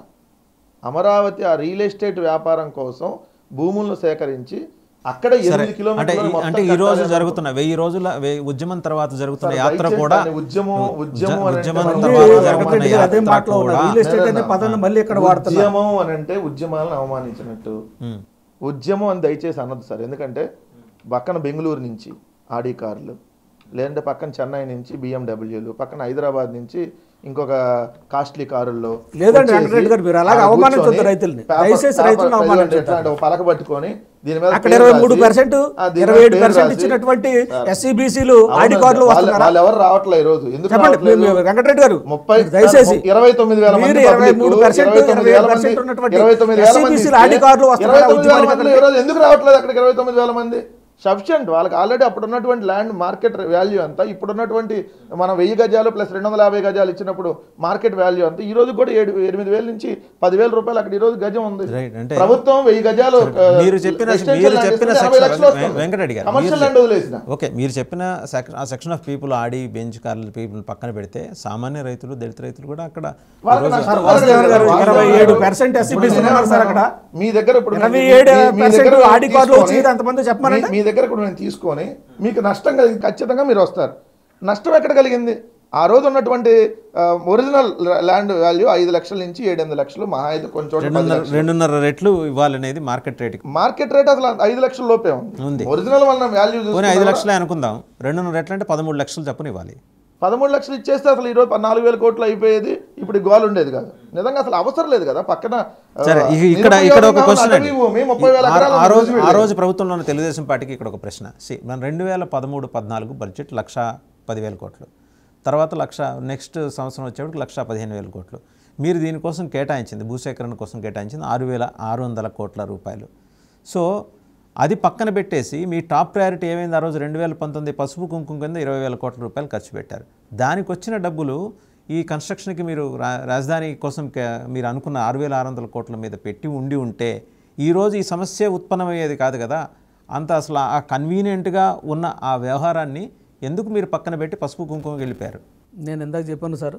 అమరావతి ఆ రియల్ ఎస్టేట్ వ్యాపారం కోసం భూములను సేకరించి అక్కడ సరే ఎనిమిది అంటే కిలోమీటర్లు ఈ- మొత్తం అంటే ఈ రోజు కట్టాలి జరుగుతున్న వెయ్యి రోజుల వెయ్యి ఉద్యమం తర్వాత జరుగుతున్న సార్, యాత్ర దయచేసి కూడా దాన్ని ఉద్యమం ఉద్యమం ఉద్య- అని ఉద్యమం అంటే మళ్ళీ తర్వాత మనం జరుగుతున్న వెంకటరెడ్డి గారు అదే యాత్ర మాటలో ఉన్నారు కూడా రియల్ ఎస్టేట్ అనే లేదా? పదాన్ని మళ్ళీ ఇక్కడ వాడుతున్నారు ఉద్యమం అని అంటే ఉద్యమాలను అవమానించినట్టు ఉమ్. ఉద్యమం అని దయచేసి అనొద్దు సార్ ఎందుకంటే పక్కన బెంగళూరు నుంచి ఆడి కార్లు లేదంటే పక్కన చెన్నై నుంచి బిఎండబ్ల్యూలు పక్కన హైదరాబాద్ నుంచి ఇంకొక కాస్ట్లీ కారుల్లో లేదండి, వచ్చేసి వెంకటరెడ్డి గారు మీరు అలాగే ఆ అవమానించొద్దు కూర్చొని రైతుల్ని. పేపర్- దయచేసి పేపర్ రైతులను ప్రజలు అవమానించొద్దు. ఎట్లా అంటే ఒక పలక పట్టుకొని దీని మీద అక్కడ పేరు ఇరవై మూడు రాసి, పర్సెంట్ ఆ దీని ఇరవై మీద ఏడు పేరు పర్సెంట్ రాసి, ఇచ్చినటువంటి సార్, ఎస్సీబీసీలు ఆడి అవునండి. కార్డులు వాళ్ళు- వస్తున్నారా వాళ్ళు ఎవరు రావట్లే ఈ రోజు ఎందుకు చెప్పండి రావట్లేదు? మీరు వెంకటరెడ్డి గారు ముప్పై మీరు దయచేసి ఇరవై తొమ్మిది వేల మంది మీరు ఇరవై public, మూడు పర్సెంట్ ఇరవై తొమ్మిది ఇరవై వేల పర్సెంట్ మంది, ఉన్నటువంటి ఇరవై తొమ్మిది వేల మంది SCBC ఇస్తే ఆడి కార్డులు ఇరవై వస్తున్నారా తొమ్మిది వేల ఉద్యమానికి మంది ఈ రోజు ఎందుకు రావట్లేదు అక్కడికి ఇరవై తొమ్మిది వేల మంది సఫిషియంట్ వాళ్ళకి ఆల్రెడీ అప్పుడు ఉన్నటువంటి ల్యాండ్ మార్కెట్ వాల్యూ అంత ఇప్పుడు ఉన్నటువంటి మనం వెయ్యి గజాలు ప్లస్ రెండు వందల యాభై గజాలు ఇచ్చినప్పుడు మార్కెట్ వాల్యూ అంత ఈ రోజు కూడా ఏడు ఎనిమిది వేల నుంచి పదివేల రూపాయలు అక్కడ ఈ రోజు గజం ఉంది రైట్ అంటే ప్రభుత్వం వెయ్యి గజాలు ఆ, మీరు చెప్పిన residential మీరు land చెప్పిన ఇస్తే ఎనభై సెక్షన్ లక్షలు వస్తుంది. వెంకటరెడ్డి గారు కమర్షియల్ మీరు ల్యాండ్ వదిలేసిన ఓకే మీరు చెప్పిన సెక్- ఆ section of people Audi Benz కార్ల పీపుల్ పక్కన పెడితే సామాన్య రైతులు దళిత రైతులు కూడా అక్కడ వాళ్ళకి ఈరోజు నష్టం వాసుదేవన్ గారు వాసుదేవన్ ఇరవై గారు ఏడు పర్సెంట్ ఎస్సీబీసీ ఉన్నారు సార్ అక్కడ మీ దగ్గర ఇప్పుడు ఇరవై మీ- ఏడు మీ- మీ పర్సెంట్ దగ్గర ఆడి కార్డులు తీసుకొని- వచ్చి అంతమంది చెప్పమనండి. మీ- మీ దగ్గర కూడా నేను తీసుకొని మీకు నష్టం కలిగి ఖచ్చితంగా మీరు వస్తారు నష్టం ఎక్కడ కలిగింది ఆ రోజు ఉన్నటువంటి ఒరిజినల్ ల్యాండ్ వాల్యూ ఐదు లక్షల నుంచి ఏడెనిమిది లక్షలు మహా అయితే కొంచెం చోట్ల పది రెండున్నర లక్షలు. రెండున్నర రెట్లు ఇవ్వాలనేది మార్కెట్ రేట్కి మార్కెట్ రేట్ అసలు ఐదు లక్షల లోపే ఉంది. ఉంది ఒరిజినల్ వల్ల వాల్యూ పోనీ ఐదు లక్షలే అనుకుందాం రెండున్నర రెట్లు అంటే పదమూడు లక్షలు చప్పున ఇవ్వాలి పదమూడు లక్షలు ఇచ్చేస్తే అసలు ఈ రోజు నాలుగు వేల కోట్లు అయిపోయేది ఇప్పుడు ఈ గోల్ ఉండేది కాదు నిజంగా అసలు అవసరం లేదు కదా పక్కన ఆ, సరే ఇక ఇక్కడ ఇక్కడ ఒక నిరుపయోగంగా క్వశ్చన్ ఉన్న అటవీ భూమి ముప్పై వేల ఆ- ఎకరాలు ఆ రోజు ఉంది. ఆ రోజు ప్రభుత్వంలో ఉన్న తెలుగుదేశం పార్టీకి ఇక్కడ ఒక ప్రశ్న సి మన రెండు వేల పదమూడు పద్నాలుగు బడ్జెట్ లక్ష పదివేల కోట్లు తర్వాత లక్ష నెక్స్ట్ సంవత్సరం వచ్చేప్పటికి లక్ష పదిహేను వేల కోట్లు మీరు దీనికోసం కేటాయించింది భూసేకరణ కోసం కేటాయించింది ఆరు వేల ఆరు వందల కోట్ల రూపాయలు సో అది పక్కన పెట్టేసి మీ టాప్ ప్రయారిటీ ఏమైంది ఆ రోజు రెండు వేల పంతొమ్మిది పసుపు కుంకుమ కింద ఇరవై వేల కోట్ల రూపాయలు ఖర్చు పెట్టారు దానికి వచ్చిన డబ్బులు ఈ కన్స్ట్రక్షన్కి మీరు రా- రాజధాని కోసం కే- మీరు అనుకున్న ఆరు వేల ఆరు వందల కోట్ల మీద పెట్టి ఉండి ఉంటే ఈరోజు ఈ సమస్య ఉత్పన్నమయ్యేది కాదు కదా అంత అసలు ఆ కన్వీనియంట్గా ఉన్న ఆ వ్యవహారాన్ని ఎందుకు మీరు పక్కన పెట్టి పసుపు కుంకుమకి వెళ్ళిపోయారు నేను ఇందాక చెప్పాను సార్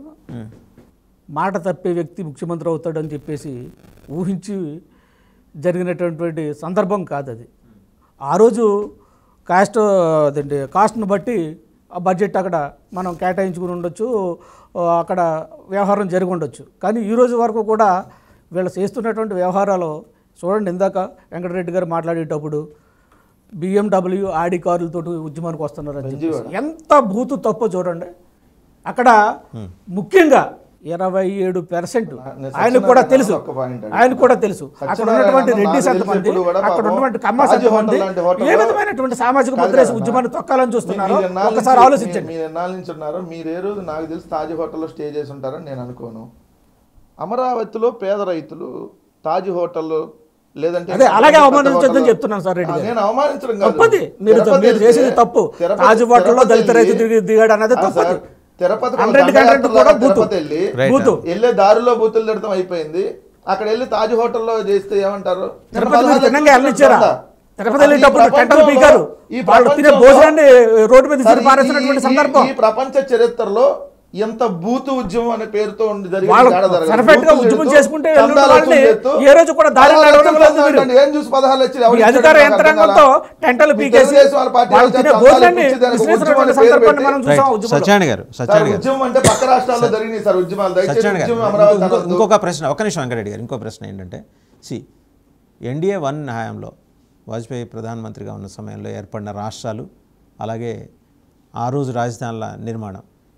మాట తప్పే వ్యక్తి ముఖ్యమంత్రి అవుతాడని చెప్పేసి ఊహించి జరిగినటువంటి సందర్భం కాదు అది ఆ రోజు కాస్ట్ అదండి కాస్ట్ను బట్టి ఆ బడ్జెట్ అక్కడ మనం కేటాయించుకుని ఉండొచ్చు ఆ, అక్కడ వ్యవహారం జరిగి ఉండొచ్చు కానీ ఈ రోజు వరకు కూడా వీళ్ళు చేస్తున్నటువంటి వ్యవహారాలు చూడండి ఇందాక వెంకటరెడ్డి గారు మాట్లాడేటప్పుడు బిఎండబ్ల్యూ ఆడి కార్లతో ఉద్యమానికి వస్తున్నారని చెప్పేసి ఎంత బూతు తప్పో చూడండి అక్కడ ముఖ్యంగా ఇరవై ఏడు పర్సెంట్ నేను ఆయన కూడా సత్యనారాయణ తెలుసు ఒక్క point అడిగాను. ఆయన కూడా తెలుసు అక్కడ సత్యనారాయణ ఉన్నటువంటి నాకు రెడ్డిస్ తెలిసి ఎంతమంది ఇప్పుడు కూడా అక్కడ పాపం ఉన్నటువంటి కమ్మస్ తాజ్ హోటల్ ఎంతమంది లాంటి హోటల్లో- ఏ విధమైనటువంటి సామాజిక ముద్ర వేసి ఉద్యమాన్ని తొక్కాలని చూస్తున్నారో మీరు ఎన్నాళ్ళ ఒకసారి నుంచి- ఆలోచించండి మీరు ఎన్నాళ్ళ నుంచి ఉన్నారో మీరు ఏ రోజు నాకు తెలిసి తాజ్ హోటల్లో స్టే చేసి ఉంటారని నేను అనుకోను అమరావతిలో పేద రైతులు తాజ్ హోటల్ లేదంటే అదే అలాగే పెద్ద అవమానించొద్దని హోటల్లో- చెప్తున్నాను సార్ రెడ్డి ఆ, గారు. నేను అవమానించడం కాదు తప్పది మీరు తిరుపతి మీరు వెళ్తే- చేసేది తప్పు తిరుపతి- రాజు హోటల్లో తిరుపతి దళిత రైతు వెళ్ళి- దిగి- దిగాడు అన్నది ఆ, తప్పది సార్, తిరుపతికి ఒక హండ్రెడ్ దండయాత్ర కంటెంట్ కూడా లాగా బూతు తిరుపతి వెళ్ళి Right. బూతు వెళ్ళే దారిలో బూతులు తిడతాం అయిపోయింది అక్కడ వెళ్ళి తాజ్ హోటల్లో చేస్తే ఏమంటారు తిరుపతి మీరు తినంగా దండ. వెళ్ళనిచ్చారా తిరుపతి అది ఈ వెళ్ళేటప్పుడు టెంటలు ప్రపంచంలో- పీకారు ఈ వాళ్ళు తినే ప్రపంచంలో- భోజనాన్ని రోడ్డు మీద సార్, విసిరి ఈ- పారేసినటువంటి ఈ- సందర్భం ఈ ప్రపంచ చరిత్రలో ఎంత బూతు ఉద్యమం అనే పేరుతో ఉండి జరిగిన వాళ్ళు తేడా జరగదు. perfect గా బూతులు ఉద్యమం తిడుతూ, చేసుకుంటే వెళ్ళిన చందాలు వాళ్ళని వసూలు చేస్తూ, ఏ రోజు కూడా దారి పదహారు నడవడం లక్షలు లేదు మీరు. అంటే ఏం చూసి పదహారు లక్షలు ఎవరు ఈ ఇచ్చాడో అధికార నాకు అర్థం యంత్రాంగంతో కాలా. టెంటలు మీ పీకేసి తెలుగుదేశం వాళ్ళ పార్టీ వాళ్ళు వాళ్ళు తినే చందాలు భోజనాన్ని ఇచ్చి దానికి ఉద్యమం విశ్లేషించినటువంటి అనే పేరు సందర్భాన్ని పెట్టి- మనం చూసాం రైట్ ఉద్యమంలో సత్యాని గారు సార్, సత్యాని గారు ఉద్యమం అంటే పక్క రాష్ట్రాల్లో జరిగినాయి సార్ ఉద్యమాలు దయచేసి సత్యనారాయణ గారు ఉద్యమం అమరావతి ఇంకో- అనొద్దు. ఇంకొక ప్రశ్న ఒక నిమిషం వెంకటరెడ్డి గారు ఇంకో ప్రశ్న ఏంటంటే సి ఎన్డీఏ వన్ హయాంలో వాజ్పేయి ప్రధానమంత్రిగా ఉన్న సమయంలో ఏర్పడిన రాష్ట్రాలు అలాగే ఆ రోజు రాజధానుల నిర్మాణం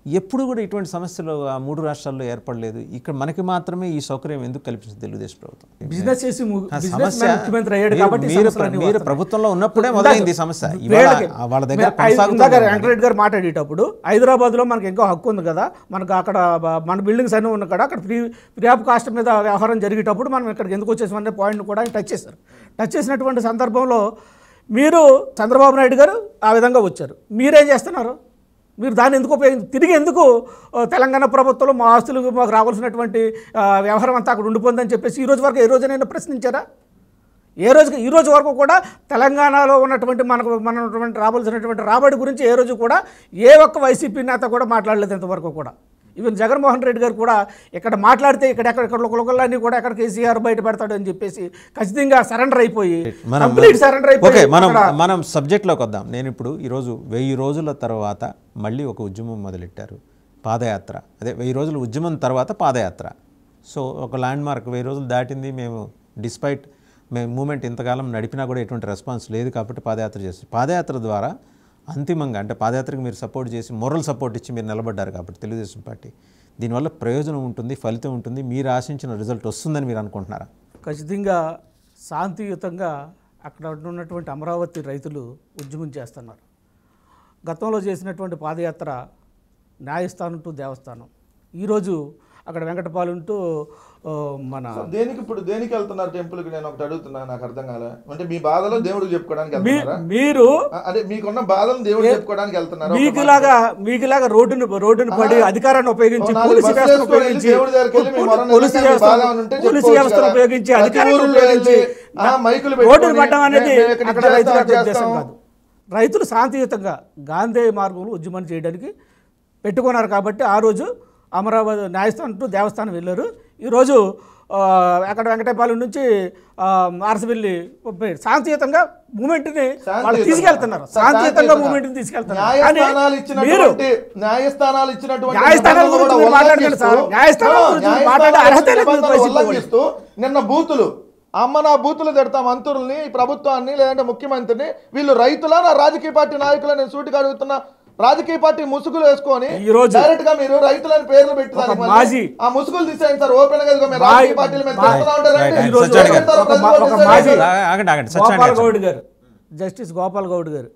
ఎప్పుడు కూడా ఇటువంటి సమస్యలు ఆ మూడు రాష్ట్రాల్లో ఏర్పడలేదు ఇక్కడ మనకి మాత్రమే ఈ సౌకర్యం ఎందుకు కల్పించింది తెలుగుదేశం ప్రభుత్వం బిజినెస్ చేసి ము- ఆ బిజినెస్ సమస్య మ్యాన్ ముఖ్యమంత్రి అయ్యాడు మీరు- కాబట్టి ఈ మీరు సమస్యలన్నీ మీరు వస్తున్నాయి. ప్రభుత్వంలో ఉన్నప్పుడే ఇందాక- మొదలైంది ఈ సమస్య ఇవాళ వీళ్ళకి- వాళ్ళ దగ్గర మే- ఐ- కొనసాగుతుంది ఇందాక ఉన్నది. వెంకటరెడ్డి గారు మాట్లాడేటప్పుడు హైదరాబాద్లో మనకి ఇంకో హక్కు ఉంది కదా మనకు అక్కడ బ- మన బిల్డింగ్స్ అన్నీ ఉన్న కదా అక్కడ ఫ్రీ ఫ్రీ ఆఫ్ కాస్ట్ మీద వ్యవహారం జరిగేటప్పుడు మనం ఇక్కడికి ఎందుకు వచ్చేసామనే పాయింట్ కూడా ఆయన టచ్ చేశారు టచ్ చేసినటువంటి సందర్భంలో మీరు చంద్రబాబు నాయుడు గారు ఆ విధంగా వచ్చారు మీరేం చేస్తున్నారు మీరు దాన్ని ఎందుకు ఉపయోగించి తిరిగి ఎందుకు ఆ, తెలంగాణ ప్రభుత్వంలో మా ఆస్తులు మాకు రావాల్సినటువంటి ఆ, వ్యవహారం అంతా అక్కడ ఉండిపోయిందని చెప్పేసి ఈ రోజు వరకు ఏ రోజునైనా ప్రశ్నించారా ఏ రోజుకి ఈ రోజు వరకు కూడా తెలంగాణలో ఉన్నటువంటి మనకు మన ఉన్నటువంటి రావాల్సినటువంటి రాబడి గురించి ఏ రోజు కూడా ఏ ఒక్క వైసీపీ నేత కూడా మాట్లాడలేదు ఇంతవరకు కూడా ఈవెన్ జగన్మోహన్ రెడ్డి గారు కూడా ఇక్కడ మాట్లాడితే ఇక్కడ ఎక్కడ లోకలన్నీ కూడా ఎక్కడ కేసీఆర్ బయట పెడతాడు అని చెప్పేసి ఖచ్చితంగా సరెండర్ అయిపోయి మనం కంప్లీట్ సరెండర్ ఓకే అయిపోయి మనం అక్కడ మనం సబ్జెక్ట్లోకి వద్దాం నేను ఇప్పుడు ఈరోజు వెయ్యి రోజుల తర్వాత మళ్ళీ ఒక ఉద్యమం మొదలెట్టారు పాదయాత్ర అదే వెయ్యి రోజుల ఉద్యమం తర్వాత పాదయాత్ర సో ఒక ల్యాండ్ మార్క్ వెయ్యి రోజులు దాటింది మేము డిస్పైట్ మేము మూమెంట్ ఇంతకాలం నడిపినా కూడా ఎటువంటి రెస్పాన్స్ లేదు కాబట్టి పాదయాత్ర చేస్తాం పాదయాత్ర ద్వారా అంతిమంగా అంటే పాదయాత్రకు మీరు సపోర్ట్ చేసి మొరల్ సపోర్ట్ ఇచ్చి మీరు నిలబడ్డారు కాబట్టి తెలుగుదేశం పార్టీ దీనివల్ల ప్రయోజనం ఉంటుంది ఫలితం ఉంటుంది మీరు ఆశించిన రిజల్ట్ వస్తుందని మీరు అనుకుంటున్నారా ఖచ్చితంగా శాంతియుతంగా అక్కడ ఉన్నటువంటి అమరావతి రైతులు ఉద్యమం చేస్తున్నారు గతంలో చేసినటువంటి పాదయాత్ర న్యాయస్థానం టు దేవస్థానం ఈరోజు అక్కడ వెంకటపాలెం టు ఆ, మన సో దేనికి ఇప్పుడు దేనికి వెళ్తున్నారు టెంపుల్ కి నేను ఒకటి అడుగుతున్నా నాకు అర్థం కాలే అంటే మీ బాధలో దేవుడికి చెప్పుకోవడానికి మీ వెళ్తున్నారా మీరు ఆ, అదే మీకున్న బాధను దేవుడికి చెప్పుకోవడానికి వెళ్తున్నారు మీకులాగా మీకులాగా రోడ్డును రోడ్డును పడి అధికారాన్ని ఉపయోగించి ఓ నాలుగు పోలీసు బస్సులు వ్యవస్థను వేసుకొని వెళ్ళి ఉపయోగించి దేవుడి దగ్గరికి వెళ్ళి మీ మొరను పోలీసు నిజంగా మీ వ్యవస్థ బాధ ఉంటే పోలీసు చెప్పుకోవచ్చు వ్యవస్థను కదా. ఉపయోగించి ప్రతి అధికారాన్ని ఊరిలో ఉపయోగించి వెళ్ళి, ఆ, మైకులు రోడ్డును పెట్టుకొని పట్టడం అనేది మేము ఇక్కడ అక్కడ చేస్తాం, రైతుల చేస్తాం. ఉద్దేశం కాదు రైతులు శాంతియుతంగా గాంధీ మార్గంలో ఉద్యమం చేయడానికి పెట్టుకున్నారు కాబట్టి ఆ రోజు అమరావతి న్యాయస్థానం టు దేవస్థానం వెళ్ళారు ఈరోజు ఆ, అక్కడ వెంకటపాలెం నుంచి ఆర్సవెల్లి శాంతియుతంగా మూమెంట్ని వాళ్ళు శాంతియుతంగా. తీసుకెళ్తున్నారు శాంతియుతంగా మూమెంట్ని తీసుకెళ్తున్నారు కానీ న్యాయస్థానాలు మీరు ఇచ్చినటువంటి న్యాయస్థానాలు ఇచ్చినటువంటి న్యాయస్థానాల నిబంధనలు గురించి కూడా మీరు మాట్లాడకండి సార్. ఉల్లంఘిస్తూ- న్యాయస్థానాల No, గురించి మీరు న్యాయస్థానాలు మాట్లాడే ఇచ్చిన అర్హత లేదు నిబంధనలు వైసీపీ వాళ్ళకి. ఉల్లంఘిస్తూ నిన్న బూతులు అమ్మ నా బూతులు తిడతా మంత్రుల్ని ఈ ప్రభుత్వాన్ని లేదంటే ముఖ్యమంత్రిని వీళ్ళు రైతులా నా రాజకీయ పార్టీ నాయకుల నేను సూటిగా అడుగుతున్నా రాజకీయ పార్టీ ముసుగులు వేసుకొని ఈ రోజు డైరెక్ట్ గా మీరు రైతులని పేర్లు పెట్టి ఒక దానికి మళ్ళీ మాజీ ఆ ముసుగులు తీసేయండి సార్ ఓపెన్ గా ఇదిగో మేము మా- రాజకీయ పార్టీల మీద మా- తిడుతున్నా ఉంటారండి. Right, right. ఈ రోజు సత్యాన్ని పెడతారు, ఒక మా- ప్రజలు ఒక decide మాజీ- చేస్తారు. ఆగండి ఆగండి సత్యనారాయణ గోపాల్ గారు గౌడ్ గారు జస్టిస్ గోపాల్ గౌడ్ గారు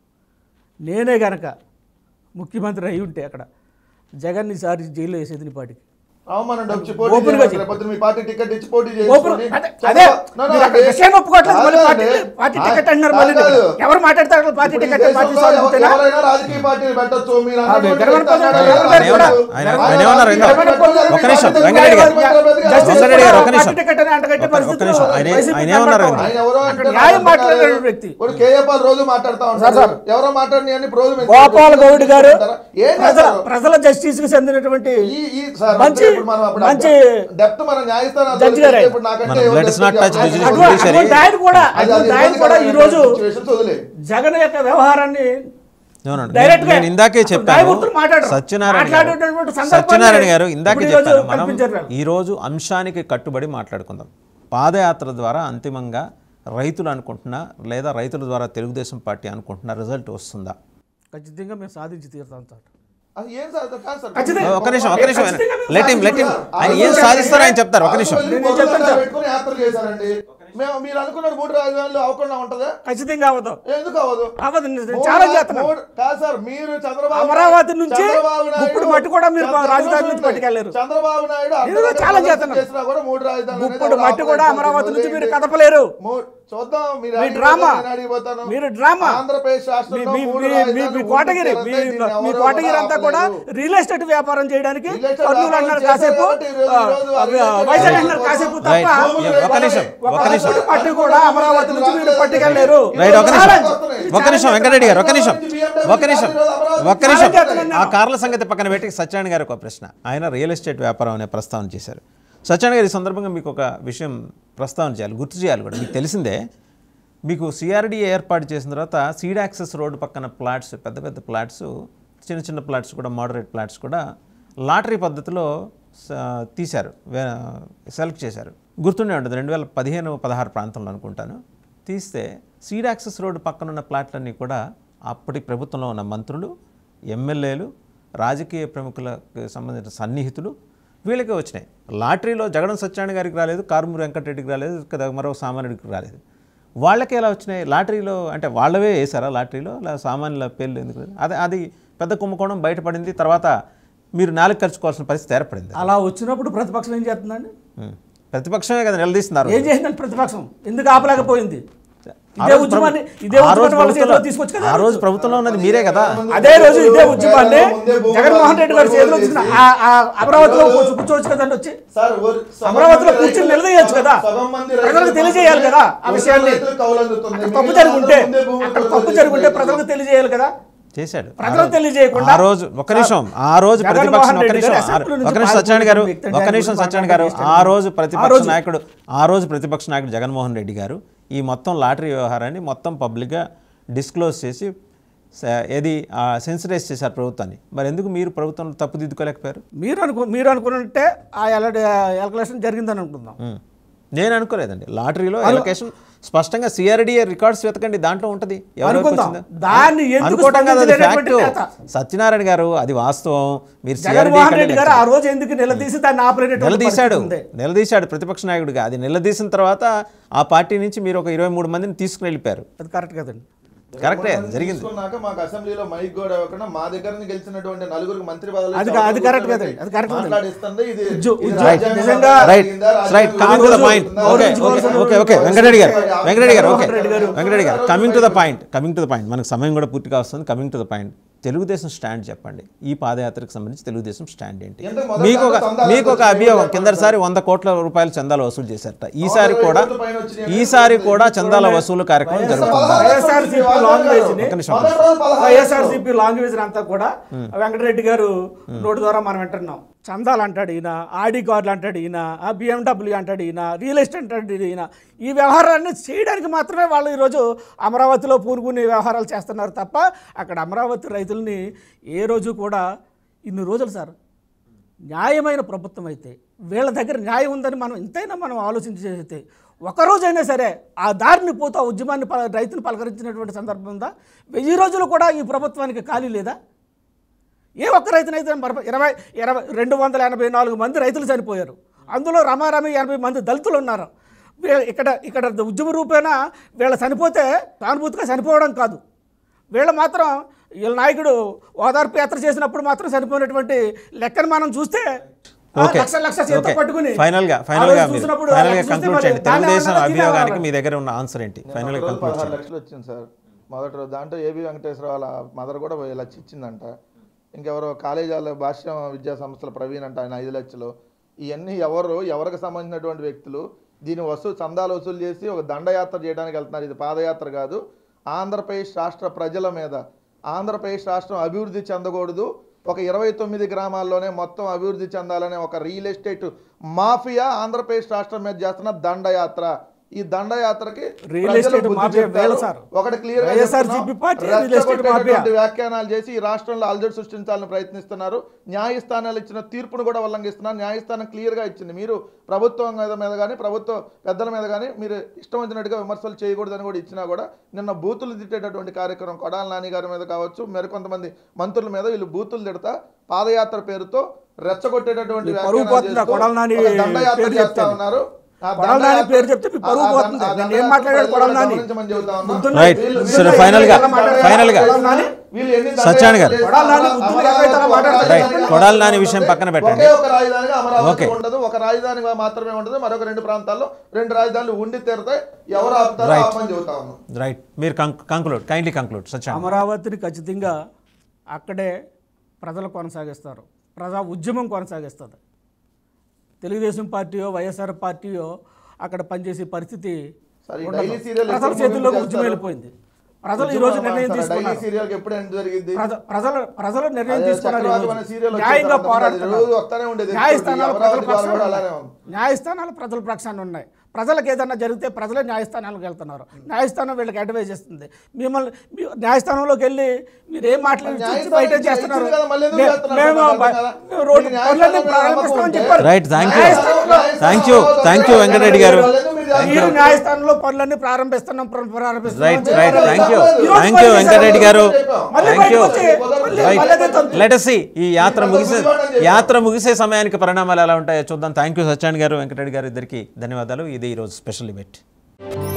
నేనే గనక ముఖ్యమంత్రి అయి ఉంటే అక్కడ జగన్ ఈసారి జైల్లో వేసేది నీ పాటికి అవమానండి వచ్చి పోటీ ఓపెన్ గా చేయండి. చెప్పు. రేపొద్దున మీ పార్టీ టికెట్ ఇచ్చి పోటీ ఓపెన్ చేసుకోండి. అదే- చంద్రబాబు- అదే No, no, మీరు అక్కడ అంటే- విషయం ఒప్పుకోవట్లేదు మళ్ళీ కాదు పార్టీ అండి. పార్టీ ఆ- టికెట్ అంటున్నారు మళ్ళీ కాదు. ఎవరు మాట్లాడతారు పార్టీ ఇప్పుడు ఈ టికెట్ పార్టీ దేశంలో సాగు ఎవ- అంతేనా? ఎవరైనా రాజకీయ పార్టీలు పెట్టొచ్చు మీరు ఆ, అన్నటువంటి వెంకటరమణ వ్యక్తి అన్నాడు ప్రసాద్ కదా, గారు కూడా ఆయన- ఆయన ఆయన ఏమన్నారు? రాజకీయ ఆయన- పార్టీ ఒక్క నిమిషం, పెట్టొచ్చు. వెంకటరెడ్డి గారు. జస్టిస్ వెంకటరెడ్డి గారు, ఒక్క పార్టీ నిమిషం. టికెట్ అని అంటగట్టే ఒక్క- పరిస్థితిలో ఒక్క నిమిషం. ఆయన- వైసీపీ ఆయన ఏమన్నారు? కనబడతా ఉంది. ఆయన ఎవరో అక్కడ అంటే న్యాయం నాకు మాట్లాడే అర్థం కాదు. వ్యక్తి ఇప్పుడు కేఏపాల్ రోజు మాట్లాడుతా సార్, ఉంటారు సార్. ఎవరో మాట్లాడిన అన్ని రోజు మేము గోపాల్ గౌడ్ గారు ఏం ప్రజల చేస్తారు? ప్రజల జస్టిస్ కి చెందినటువంటి ఈ ఈ సార్ మంచి ఇప్పుడు మనం అప్పుడు మంచి డెప్త్ మన న్యాయస్థానాలు జడ్జి గారే. ఇప్పుడు నాకంటే మనం ఎవరు let us not touch అది- judicial అది- judiciary. అటువంటి ఆయన కూడా అది- అది అటువంటి ఆయన కూడా ఈ ఇబ్బందికరమైన రోజు situations వదిలే. జగన్ యొక్క వ్యవహారాన్ని అవునండి. డైరెక్ట్ నేను- నేను ఇందాకే చెప్పాను న్యాయమూర్తులు మాట్లాడరు. సత్యనారాయణ గారు మాట్లాడేటటువంటి సందర్భాన్ని సత్యనారాయణ గారు ఇందాకే ఇప్పుడు ఈరోజు చెప్పాను మనం కల్పించారు వాళ్ళు. ఈ రోజు అంశానికి కట్టుబడి మాట్లాడుకుందాం పాదయాత్ర ద్వారా అంతిమంగా రైతులు అనుకుంటున్నా లేదా రైతుల ద్వారా తెలుగుదేశం పార్టీ అనుకుంటున్న రిజల్ట్ వస్తుందా ఖచ్చితంగా మేము సాధించి తీరుతాం సార్ అది ఏం సార్ అది కాదు సార్. ఖచ్చితంగా. ఒక నిమిషం ఒక నిమిషం ఖచ్చితంగా మేము లెట్ హిమ్ లెట్ హిమ్ సాధించుకుంటాం. ఆయన ఏం సాధిస్తారో ఆయన చెప్తారు ఒక నిమిషం ఆంధ్రప్రదేశ్ నేను చెప్తాను పొరుగునా సార్. పెట్టుకొని యాత్రలు చేశారండి మేము మీరు అనుకున్నారు మూడు రాజధానులు అవ్వకుండా ఉంటదా ఖచ్చితంగా అవ్వదు ఎందుకు అవ్వదు అవ్వదు నేను మూడు చాలా రా- చేస్తున్నాను మూడు- కాదు సార్ మీరు చంద్రబాబు అమరావతి నుంచి చంద్రబాబు నాయుడు- గుప్పుడు మట్టి కూడా మీరు చంద్రబాబు రాజధాని నుంచి నాయుడు పట్టుకెళ్లారు. చంద్రబాబు నాయుడు నేను అర్ధరాత్రి చాలా ప్రదర్శన చేస్తున్నాను. చేసినా కూడా మూడు రాజధానులు అనేది గుప్పుడు ఎవరు మట్టి కూడా ఆపరేట్ అమరావతి నుంచి చేసేది మీరు లేదు. కదపలేరు మూ- చూద్దాం మీరు మీ అడిగిపోతారు, డ్రామా. నేను అడిగిపోతాను. మీరు డ్రామా ఆంధ్రప్రదేశ్ మీ రాష్ట్రంలో మీ- మూడు మీ- మీ- రాజధానులు మీ మూడు కోటగిరి ముక్కలు మీ ఉన్నాయి, దీన్ని మీ ఎవరు కోటగిరి కూడా అంతా కూడా ఆపలేదు. రియల్ ఎస్టేట్ వ్యాపారం చేయడానికి రియల్ ఎస్టేట్ కర్నూలు వ్యాపారం అన్నారు చేశారు కాసేపు కాబట్టి ఈ రోజు- ఆ, ఈ రోజు ఆ, రియల్ ఎస్టేట్ వైజాగ్ వ్యాపారం అన్నారు కాసేపు రైట్. తప్ప ఒక నిమిషం ఒక నిమిషం గుప్పుడు మట్టి కూడా అమరావతి నుంచి మీరు పట్టుకెళ్లారు రైట్ ఒక నిమిషం ఛాలెంజ్. ఒక నిమిషం వెంకటరెడ్డి గారు ఒక నిమిషం ఒక నిమిషం ఒక నిమిషం ఛాలెంజ్ చేస్తున్నాను ఆ నేను. కార్ల సంగతి పక్కన పెట్టి సత్యనారాయణ గారు ఒక ప్రశ్న ఆయన రియల్ ఎస్టేట్ వ్యాపారం అనే ప్రస్తావన చేశారు సత్యనారాయణ గారు ఈ సందర్భంగా మీకు ఒక విషయం ప్రస్తావన చేయాలి గుర్తు చేయాలి కూడా మీకు తెలిసిందే మీకు సిఆర్డీఏ ఏర్పాటు చేసిన తర్వాత సీడ్ యాక్సెస్ రోడ్డు పక్కన ప్లాట్స్ పెద్ద పెద్ద ప్లాట్స్ చిన్న చిన్న ప్లాట్స్ కూడా మోడరేట్ ప్లాట్స్ కూడా లాటరీ పద్ధతిలో స- తీశారు వే- సెలెక్ట్ చేశారు గుర్తుండే ఉంటుంది రెండు వేల పదిహేను పదహారు ప్రాంతంలో అనుకుంటాను తీస్తే సీడ్ యాక్సెస్ రోడ్డు పక్కన ఉన్న ప్లాట్లన్నీ కూడా అప్పటి ప్రభుత్వంలో ఉన్న మంత్రులు ఎమ్మెల్యేలు రాజకీయ ప్రముఖులకు సంబంధించిన సన్నిహితులు వీళ్ళకే వచ్చినాయి లాటరీలో జగన్ సత్యనారాయణ గారికి రాలేదు కారుమూరి వెంకటరెడ్డికి రాలేదు కదా మరో సామాన్యుడికి రాలేదు వాళ్ళకే ఎలా వచ్చినాయి లాటరీలో అంటే వాళ్ళవే వేసారా లాటరీలో అలా సామాన్యుల పేర్లు ఎందుకు రాలేదు? అదే అది పెద్ద కుంభకోణం బయటపడింది తర్వాత మీరు నాలుగు ఖర్చుకోవాల్సిన పరిస్థితి ఏర్పడింది అలా వచ్చినప్పుడు ప్రతిపక్షం ఏం చేస్తుందండి ఉం. ప్రతిపక్షమే కదా నిలదీస్తున్నారు ఏం చేసిందండి ప్రతిపక్షం ఎందుకు ఆపలేకపోయింది ఆ ఇదే రోజు ఉద్యమాన్ని ప్రభు- ఇదే ఆ రోజు ఉద్యమాన్ని వాళ్ళ చేతిలో ప్రభుత్వంలో- తీసుకొచ్చు కదా ఆ రోజు ప్రభుత్వంలో ఉన్నది మీరే కదా అదే రోజు ఇదే ఉద్యమాన్ని జగన్మోహన్ రెడ్డి గారి చేతిలో వచ్చిన ఆ- ఆ అమరావతిలో కూర్చో- కూర్చోవచ్చు కదండి వచ్చి సార్ ఓ- సగం అమరావతిలో మంది కూర్చొని రైతులు- నిలదీయొచ్చు కదా సగం మంది ప్రజలకు రైతులు తెలియజేయాలి కదా ఆ ఓ విషయాన్ని రైతులు కౌలందుతుంది. అక్కడ తప్పు మిగిలిన జరుగుంటే అందరూ ముందే భూములు అక్కడ కొనుగోలు తప్పు చేసి జరుగుంటే రైతులు. ప్రజలకు తెలియజేయాలి కదా చేశాడు ఆ ప్రజలకు రోజు- తెలియజేయకుండా ఆ రోజు ఒక నిమిషం ఆ రోజు జగన్మోహన్ ప్రతిపక్షం ఒక రెడ్డి నిమిషం గారు ఆ- అసెంబ్లీ నుంచి ఒక నిమిషం సత్యనారాయణ గారు పారిపోయిన వ్యక్తి ఒక అని నిమిషం ఆయన సత్యనారాయణ గారు గురించి ఆ రోజు ఆ ప్రతిపక్ష రోజు- నాయకుడు ఆ రోజు ప్రతిపక్ష నాయకుడు జగన్మోహన్ రెడ్డి గారు ఈ మొత్తం లాటరీ వ్యవహారాన్ని మొత్తం పబ్లిక్గా డిస్క్లోజ్ చేసి స- ఏది సెన్సిటైజ్ చేశారు ప్రభుత్వాన్ని మరి ఎందుకు మీరు ప్రభుత్వం తప్పుదిద్దుకోలేకపోయారు మీరు అనుకో మీరు అనుకుంటే ఆ ఎలక్షన్ జరిగిందని అనుకుందాం ఉం. నేను అనుకోలేదండి లాటరీలో ఎలకేషన్ స్పష్టంగా సిఆర్డిఏ రికార్డ్స్ వెతకండి దాంట్లో ఉంటది ఎవరెవరికి అనుకుందాం. వచ్చిందో. దాన్ని ఎందుకు అనుకోవటం కాదు అది స్పందించలేనటువంటి ఫ్యాక్ట్ నేత? సత్యనారాయణ గారు అది వాస్తవం మీరు జగన్మోహన్ రెడ్డి గారు ఆ సిఆర్డీ రోజు ఎందుకు నిలదీసి దాన్ని ఆపరేటటువంటి నిలదీశాడు పరిస్థితి ఉంది నిలదీశాడు ప్రతిపక్ష నాయకుడిగా అది నిలదీసిన తర్వాత ఆ పార్టీ నుంచి మీరు ఒక ఇరవై మూడు మందిని తీసుకుని వెళ్ళిపోయారు అది కరెక్ట్ కదండి కరెక్టే అది మంది జరిగింది తీసుకున్నాక మాకు అసెంబ్లీలో మైక్ కూడా ఇవ్వకుండా మా దగ్గర నుంచి గెలిచినటువంటి నలుగురికి మంత్రి పదవులు అది ఇచ్చి అది అవతల కరెక్ట్ కూర్చోబెట్టి కదండి, అది కరెక్ట్ కదండి. మాట్లాడిస్తుంది ఇది ఉద్యో- ఇది ఉద్యో- రాజ్యాంగం నిజంగా రైట్ జరిగిందా? రైట్ రాజ్యాంగం కమింగ్ టు ద విరుద్ధంగా పాయింట్ ఉందా? ఓకే గౌరవించుకోవాల్సిన ఓకే ఓకే వెంకటరెడ్డి గారు వెంకటరెడ్డి గారు ఓకే జగన్మోహన్ రెడ్డి గారు. వెంకటరెడ్డి గారు coming to the point coming to the point మనకు సమయం కూడా పూర్తిగా వస్తుంది coming to the point Telugudesam stand చెప్పండి ఈ పాదయాత్రకు సంబంధించి తెలుగుదేశం స్టాండ్ ఏంటి ఎందుకు మొదటి మీకు ఒక చందాలు మీకు ఒక వసూలు అభియోగం చేయడం కిందసారి వంద కోట్ల రూపాయలు చందాలు వసూలు చేశారట ఈసారి ఇరవై కూడా కోట్ల పైన వచ్చినాయి. ఈసారి కూడా చందాల వసూలు కార్యక్రమం జరుగుతుందా వైఎస్ఆర్సీపీ లాంగ్వేజ్ ని ఒక్క నిమిషం. మొదటి రోజు పదహారు వైఎస్ఆర్సీపీ లాంగ్వేజ్ అంతా కూడా వెంకటరెడ్డి గారు నోటి ద్వారా మనం వింటున్నాం చందాలు అంటాడు ఈయన ఆడి కార్డులు అంటాడు ఈయన ఆ బిఎండబ్ల్యూ అంటాడు ఈయన రియల్ ఎస్టేట్ అంటాడు ఈయన ఈ వ్యవహారాన్ని చేయడానికి మాత్రమే వాళ్ళు ఈరోజు అమరావతిలో పూనుకుని వ్యవహారాలు చేస్తున్నారు తప్ప అక్కడ అమరావతి రైతుల్ని ఏ రోజు కూడా ఇన్ని రోజులు సార్ న్యాయమైన ప్రభుత్వం అయితే వీళ్ళ దగ్గర న్యాయం ఉందని మనం ఇంతైనా మనం ఆలోచించి చేస్తే ఒకరోజైనా సరే ఆ దారిని పోతూ ఆ ఉద్యమాన్ని పల రైతులు పలకరించినటువంటి సందర్భం ఉందా వెయ్యి రోజులు కూడా ఈ ప్రభుత్వానికి ఖాళీ లేదా ఏ ఒక్క రైతునైతే మరప- ఇరవై ఇరవై రెండు వందల ఎనభై నాలుగు మంది రైతులు చనిపోయారు అందులో రమారమి ఎనభై మంది దళితులు ఉన్నారు వీ- ఇక్కడ ఇక్కడ ఉద్యమ రూపేణా వీళ్ళ చనిపోతే సానుభూతిగా చనిపోవడం కాదు వీళ్ళు మాత్రం వీళ్ళ నాయకుడు ఓదార్పు యాత్ర చేసినప్పుడు మాత్రం చనిపోయినటువంటి లెక్కను మనం చూస్తే ఆ, ఓకే లక్ష లక్ష చేత ఓకే పట్టుకుని ఫైనల్ గా ఆ ఫైనల్ రోజు గా మీరు చూసినప్పుడు ఫైనల్ గా లెక్క చూస్తే కంక్లూడ్ మరి చేయండి దాన్ని తెలుగుదేశం ఏమన్నా అభియోగానికి తినాలా? మీ దగ్గర ఉన్న ఆన్సర్ ఏంటి ఫైనల్ గా ఒక రోజు కంక్లూడ్ పదహారు చేయండి లక్షలు వచ్చింది సార్ మొదటి రోజు దాంట్లో ఏబి వెంకటేశ్వర వాళ్ళ మదర్ కూడా వెయ్యి లక్ష ఇచ్చిందంట ఇంకెవరో కాలేజీల భాష్యం విద్యా సంస్థల ప్రవీణ్ అంట ఆయన ఐదు లక్షలు ఇవన్నీ ఎవరు ఎవరికి సంబంధించినటువంటి వ్యక్తులు దీని వసూలు చందాలు వసూలు చేసి ఒక దండయాత్ర చేయడానికి వెళ్తున్నారు ఇది పాదయాత్ర కాదు ఆంధ్రప్రదేశ్ రాష్ట్ర ప్రజల మీద ఆంధ్రప్రదేశ్ రాష్ట్రం అభివృద్ధి చెందకూడదు ఒక ఇరవై తొమ్మిది గ్రామాల్లోనే మొత్తం అభివృద్ధి చెందాలనే ఒక రియల్ ఎస్టేట్ మాఫియా ఆంధ్రప్రదేశ్ రాష్ట్రం మీద చేస్తున్న దండయాత్ర ఈ దండయాత్రకి రియల్ ప్రజలు ఎస్టేట్ బుద్ధి మాఫియా చెప్తారు. వేల సార్. ఒకటి క్లియర్ గా వైఎస్ఆర్సీపీ చెప్తున్నాం. పార్టీ రియల్ ఎస్టేట్ రెచ్చగొట్టేటటువంటి మాఫియా. వ్యాఖ్యానాలు చేసి ఈ రాష్ట్రంలో అలజడి సృష్టించాలని ప్రయత్నిస్తున్నారు న్యాయస్థానాలు ఇచ్చిన తీర్పును కూడా ఉల్లంఘిస్తున్నారు న్యాయస్థానం క్లియర్ గా ఇచ్చింది మీరు ప్రభుత్వం మీద మీద కానీ ప్రభుత్వ పెద్దల మీద కానీ మీరు ఇష్టం వచ్చినట్టుగా విమర్శలు చేయకూడదని కూడా ఇచ్చినా కూడా నిన్న బూతులు తిట్టేటటువంటి కార్యక్రమం కొడాల నాని గారి మీద కావచ్చు మరికొంతమంది మంత్రుల మీద వీళ్ళు బూతులు తిడతా పాదయాత్ర పేరుతో రెచ్చగొట్టేటటువంటి మీ పరువు వ్యాఖ్యానాలు పోతుందా? చేస్తూ కొడాల నాని ఒక దండయాత్ర పేరు చేస్తా చెప్తే. ఉన్నారు ఆ కొడాల నాని దండయాత్ర- పేరు చెప్తే మీ పరువు ఆ దండ- పోతుంది. ఆ నేను ఏం దండయాత్ర మాట్లాడాడు కొడాల నాని? గమనించమని చెబుతా ఉన్నా. పొద్దున్న- రైట్ వీళ్ళు- సరే వీళ్ళు ఫైనల్ గా ఎలా మాట్లాడారు? ఫైనల్ గా కొడాలి నాని, వీళ్ళు ఎన్ని సత్యనారాయణ గారు. దండయాత్రలు కొడాలి నాని చేసినా బుద్ధులు ఎనభై తల మాట్లాడతారు. ఒక రైట్. రాజధానిగా కొడాలి నాని ఉంటుంది. విషయం పక్కన పెట్టండి. ఒకే ఒక రాజధానిగా అమరావతి ఓకే. ఉండదు ఒక రాజధానిగా మాత్రమే ఉంటుంది మరొక రెండు ప్రాంతాల్లో రెండు రాజధానులు ఉండి తీరుతాయి ఎవరు ఆపుతారో రైట్. ఆపమని చెబుతా ఉన్నాం రైట్ మీరు కంక్లూడ్ కైండ్లీ కంక్లూడ్ సత్యం అమరావతిని ఖచ్చితంగా అక్కడే ప్రజలు కొనసాగిస్తారు ప్రజా ఉద్యమం కొనసాగిస్తుంది తెలుగుదేశం పార్టీయో వైఎస్ఆర్ పార్టీయో అక్కడ పనిచేసే పరిస్థితి సరే, ఈ ఉండదు. డైలీ సీరియల్ ప్రజల ఎప్పుడు చేతుల్లో ముగింపు ఉద్యమం చేస్తారు? వెళ్ళిపోయింది ప్రజలు ఈ రోజు నిర్ణయం డైలీ తీసుకున్నారు సీరియల్ ఎప్పుడు ఎండ్ జరిగింది ప్రజ- ప్రజలు ప్రజలు నిర్ణయం అదే తీసుకున్నారు ఈ చక్రవాకం రోజు. అనే సీరియల్ వచ్చే న్యాయంగా తర్వాత అది పోరాడుతున్నారు రోజు వస్తానే ఉండేది న్యాయస్థానాలు ప్రజల అమరావతి పక్షాన కూడా అలానే ఉన్నాయి. ఉంది న్యాయస్థానాలు ప్రజల పక్షాన ఉన్నాయి ప్రజలకు ఏదైనా జరిగితే ప్రజలే న్యాయస్థానాలకు వెళ్తున్నారు న్యాయస్థానం వీళ్ళకి అడ్వైజ్ చేస్తుంది మిమ్మల్ని మీ న్యాయస్థానంలోకి వెళ్ళి మీరు ఏం మాట్లాడి న్యాయస్థానం బయట ఇచ్చి- చేస్తున్నారు ఇచ్చింది కదా, మళ్ళీ ఎందుకు మే- చేస్తున్నారు? మేము నాకు బ- అర్థం కాదా? మేము రోడ్డు మీరు న్యాయస్థానం పనులన్నీ మీద ప్రారంభిస్తామని నమ్మకం చెప్పారు రైట్ థ్యాంక్ యూ న్యాయస్థానంలో- thank you thank you Venkatareddy గారు మీరు న్యాయస్థానంలో పనులన్నీ ప్రారంభిస్తున్నాం ప్ర- ప్రారంభిస్తున్నాం రైట్ అని చెప్పారు. రైట్ థ్యాంక్ యూ ఈరోజు థ్యాంక్ యూ పని వెంకటరెడ్డి గారు మళ్ళీ థ్యాంక్ యూ బయటకు వచ్చి మళ్ళీ- మళ్ళీ అదే తంతు. లెట్ సి ఈ యాత్ర ముగిసే యాత్ర ముగిసే సమయానికి పరిణామాలు ఎలా ఉంటాయో చూద్దాం థ్యాంక్ యూ సత్యాన్ గారు వెంకటరెడ్డి గారు ఇద్దరికి ధన్యవాదాలు ఇది ఈరోజు స్పెషల్ డిబేట్